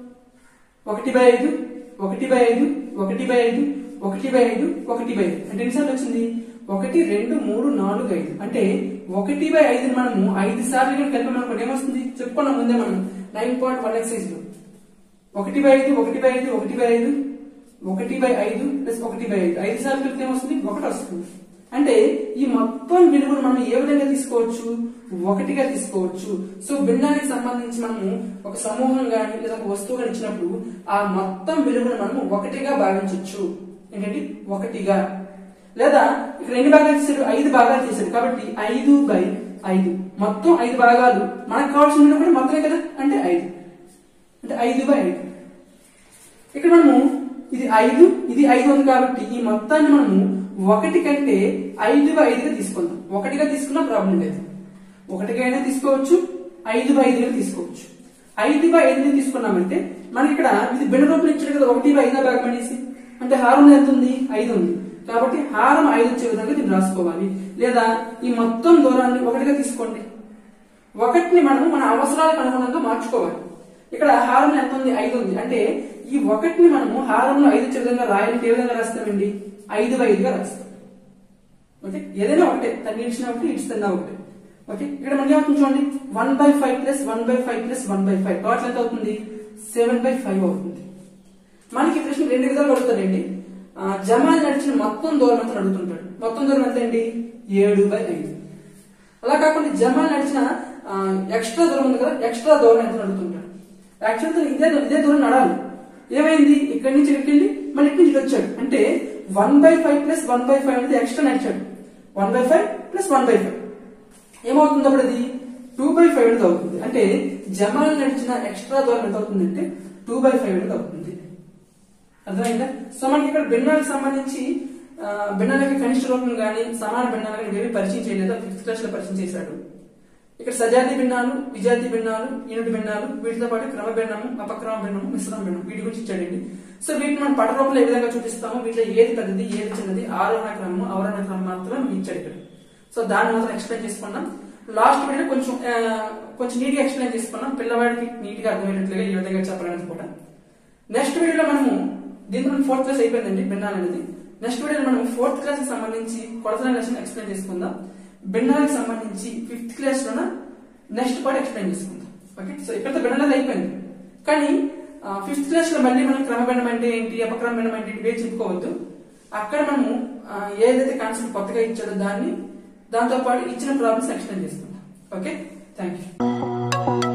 ఒకటి బై ఐదు ఒకటి బై ఐదు ఒకటి బై ఐదు ఒకటి బై ఐదు ఒకటి బై ఐదు అంటే ఎన్నిసార్లు వచ్చింది ఒకటి రెండు మూడు నాలుగు ఐదు అంటే ఒకటి బై ఐదు మనము ఐదు సార్లు కనుక కలిపి మనకు ఏమొస్తుంది చెప్పుకున్నాం ముందే మనం నైన్ పాయింట్ వన్ ఎక్సైజ్ లో ఒకటి బై ఐదు ఒకటి బై ఐదు ఒకటి బై ఐదు ఒకటి బై ఐదు ప్లస్ ఒకటి బై ఐదు ఐదు సార్లు కలిపితే ఏమొస్తుంది ఒకటి వస్తుంది అంటే ఈ మొత్తం విలువను మనం ఏ విధంగా తీసుకోవచ్చు ఒకటిగా తీసుకోవచ్చు సో భిన్నానికి సంబంధించి మనము ఒక సమూహం గాని లేదా ఒక వస్తువు గాని ఇచ్చినప్పుడు ఆ మొత్తం విలువను మనము ఒకటిగా భావించవచ్చు ఏంటంటే ఒకటిగా లేదా ఇక్కడ ఎన్ని భాగాలు చేశాడు ఐదు భాగాలు చేశాడు కాబట్టి ఐదు బై ఐదు మొత్తం ఐదు భాగాలు మనకు కావాల్సిన విలువ కూడా మొత్తమే కదా అంటే ఐదు అంటే ఐదు బై ఐదు ఇక్కడ మనము ఇది ఐదు ఇది ఐదు ఉంది కాబట్టి ఈ మొత్తాన్ని మనము ఒకటి కంటే ఐదు బై ఐదుగా తీసుకుందాం ఒకటిగా తీసుకున్నా ప్రాబ్లం లేదు ఒకటిగా అయినా తీసుకోవచ్చు ఐదు బై ఐదుగా తీసుకోవచ్చు ఐదు బై ఐదుగా తీసుకున్నామంటే మనకి ఇక్కడ ఇది భిన్న రూపం ఇచ్చాడు కదా ఒకటి బై ఐదో భాగం అనేసి అంటే హారం ఎంత ఉంది ఐదు ఉంది కాబట్టి హారం ఐదు వచ్చే విధంగా దీన్ని రాసుకోవాలి లేదా ఈ మొత్తం దూరాన్ని ఒకటిగా తీసుకోండి ఒకటిని మనము మన అవసరాలకు అనుగుణంగా మార్చుకోవాలి ఇక్కడ హారం ఎంత ఉంది ఐదు ఉంది అంటే ఈ ఒకటిని మనము హారంలో ఐదు వచ్చే విధంగా రాయాలంటే ఏ విధంగా రాస్తామండి ఐదు బై ఐదుగా రాస్తాం ఓకే ఏదైనా ఒకటే తగ్గి ఇచ్చిన ఒకటి ఇచ్చిన ఒకటి ఓకే ఇక్కడ మనకి ఏమవుతుంది చూడండి one by five plus one by five plus one by five total ఎంత అవుతుంది సెవెన్ బై ఫైవ్ అవుతుంది మనకి ఈ ప్రశ్న రెండు విధాలు అడుగుతాడండి ఆ, జమాల్ నడిచిన మొత్తం దూరం ఎంత అడుగుతుంటాడు మొత్తం దూరం ఎంత అండి ఏడు బై ఐదు అలా కాకుండా జమాల్ నడిచిన ఎక్స్ట్రా దూరం ఉంది కదా ఎక్స్ట్రా దూరం ఎంత అడుగుతుంటాడు యాక్చువల్ ఇదే ఇదే దూరం నడాలి ఏమైంది ఇక్కడి నుంచి ఇక్కడికి వెళ్ళి మళ్ళీ ఇక్కడి నుంచి ఇటు వచ్చాడు అంటే one by five plus one by five అనేది ఎక్స్ట్రా నడిచాడు one by five plus one by five ఏమవుతుంది అప్పుడు అది టూ బై ఫైవ్ అనేది అవుతుంది అంటే జమాల్ నడిచిన ఎక్స్ట్రా దూరం ఎంత అవుతుంది అంటే టూ బై ఫైవ్ అనేది అవుతుంది అర్థమైందా సో మనకి ఇక్కడ భిన్నాలకు సంబంధించి ఆ, భిన్నాలకి కనిష్ట రూపం కానీ సమాన భిన్నాలు కానీ ఏవి పరిచయం చేయలేదు ఫిఫ్త్ క్లాస్ లో పరిచయం చేశాడు ఇక్కడ సజాతి భిన్నాలు విజాతి భిన్నాలు యూనిట్ భిన్నాలు వీటితో పాటు క్రమ భిన్నము అపక్రమ భిన్నము మిశ్రమ భిన్నం వీటి గురించి ఇచ్చాడండి సో వీటిని మనం పట రూపంలో ఏ విధంగా చూపిస్తామో వీటిలో ఏది పెద్దది ఏది చిన్నది ఆరోహణ క్రమము అవరోహణ క్రమం మాత్రం మనకి ఇచ్చాడు ఇక్కడ సో దాన్ని మాత్రం ఎక్స్ప్లెయిన్ చేసుకున్నాం లాస్ట్ వీడియో కొంచెం ఆ, కొంచెం నీట్ గా ఎక్స్ప్లెయిన్ చేసుకున్నాం పిల్లవాడికి నీట్ గా అర్థమయ్యేట్లుగా ఈ విధంగా చెప్పాలనేది కూడా నెక్స్ట్ వీడియోలో మనము దీంతో మనం ఫోర్త్ క్లాస్ అయిపోయిందండి భిన్నాలు అనేది నెక్స్ట్ వీడియోలో మనం ఫోర్త్ క్లాస్ కి సంబంధించి కొలతల లెసన్ ఎక్స్ప్లెయిన్ చేసుకుందాం భిన్నాలకు సంబంధించి ఫిఫ్త్ క్లాస్ లోన నెక్స్ట్ పార్ట్ ఎక్స్ప్లెయిన్ చేసుకుందాం ఓకే సో ఇక్కడతో భిన్నాలు అయిపోయింది కానీ ఫిఫ్త్ క్లాస్ లో మళ్ళీ మనం క్రమభిన్నం అంటే ఏంటి అపక్రమ భిన్నం అంటే ఏంటి ఇవే చెప్పుకోవద్దు అక్కడ మనము ఆ, ఏదైతే కాన్సెప్ట్ కొత్తగా ఇచ్చాడో దాన్ని దాంతో పాటు ఇచ్చిన ప్రాబ్లమ్స్ ఎక్స్ప్లెయిన్ చేసుకుందాం ఓకే థ్యాంక్ యూ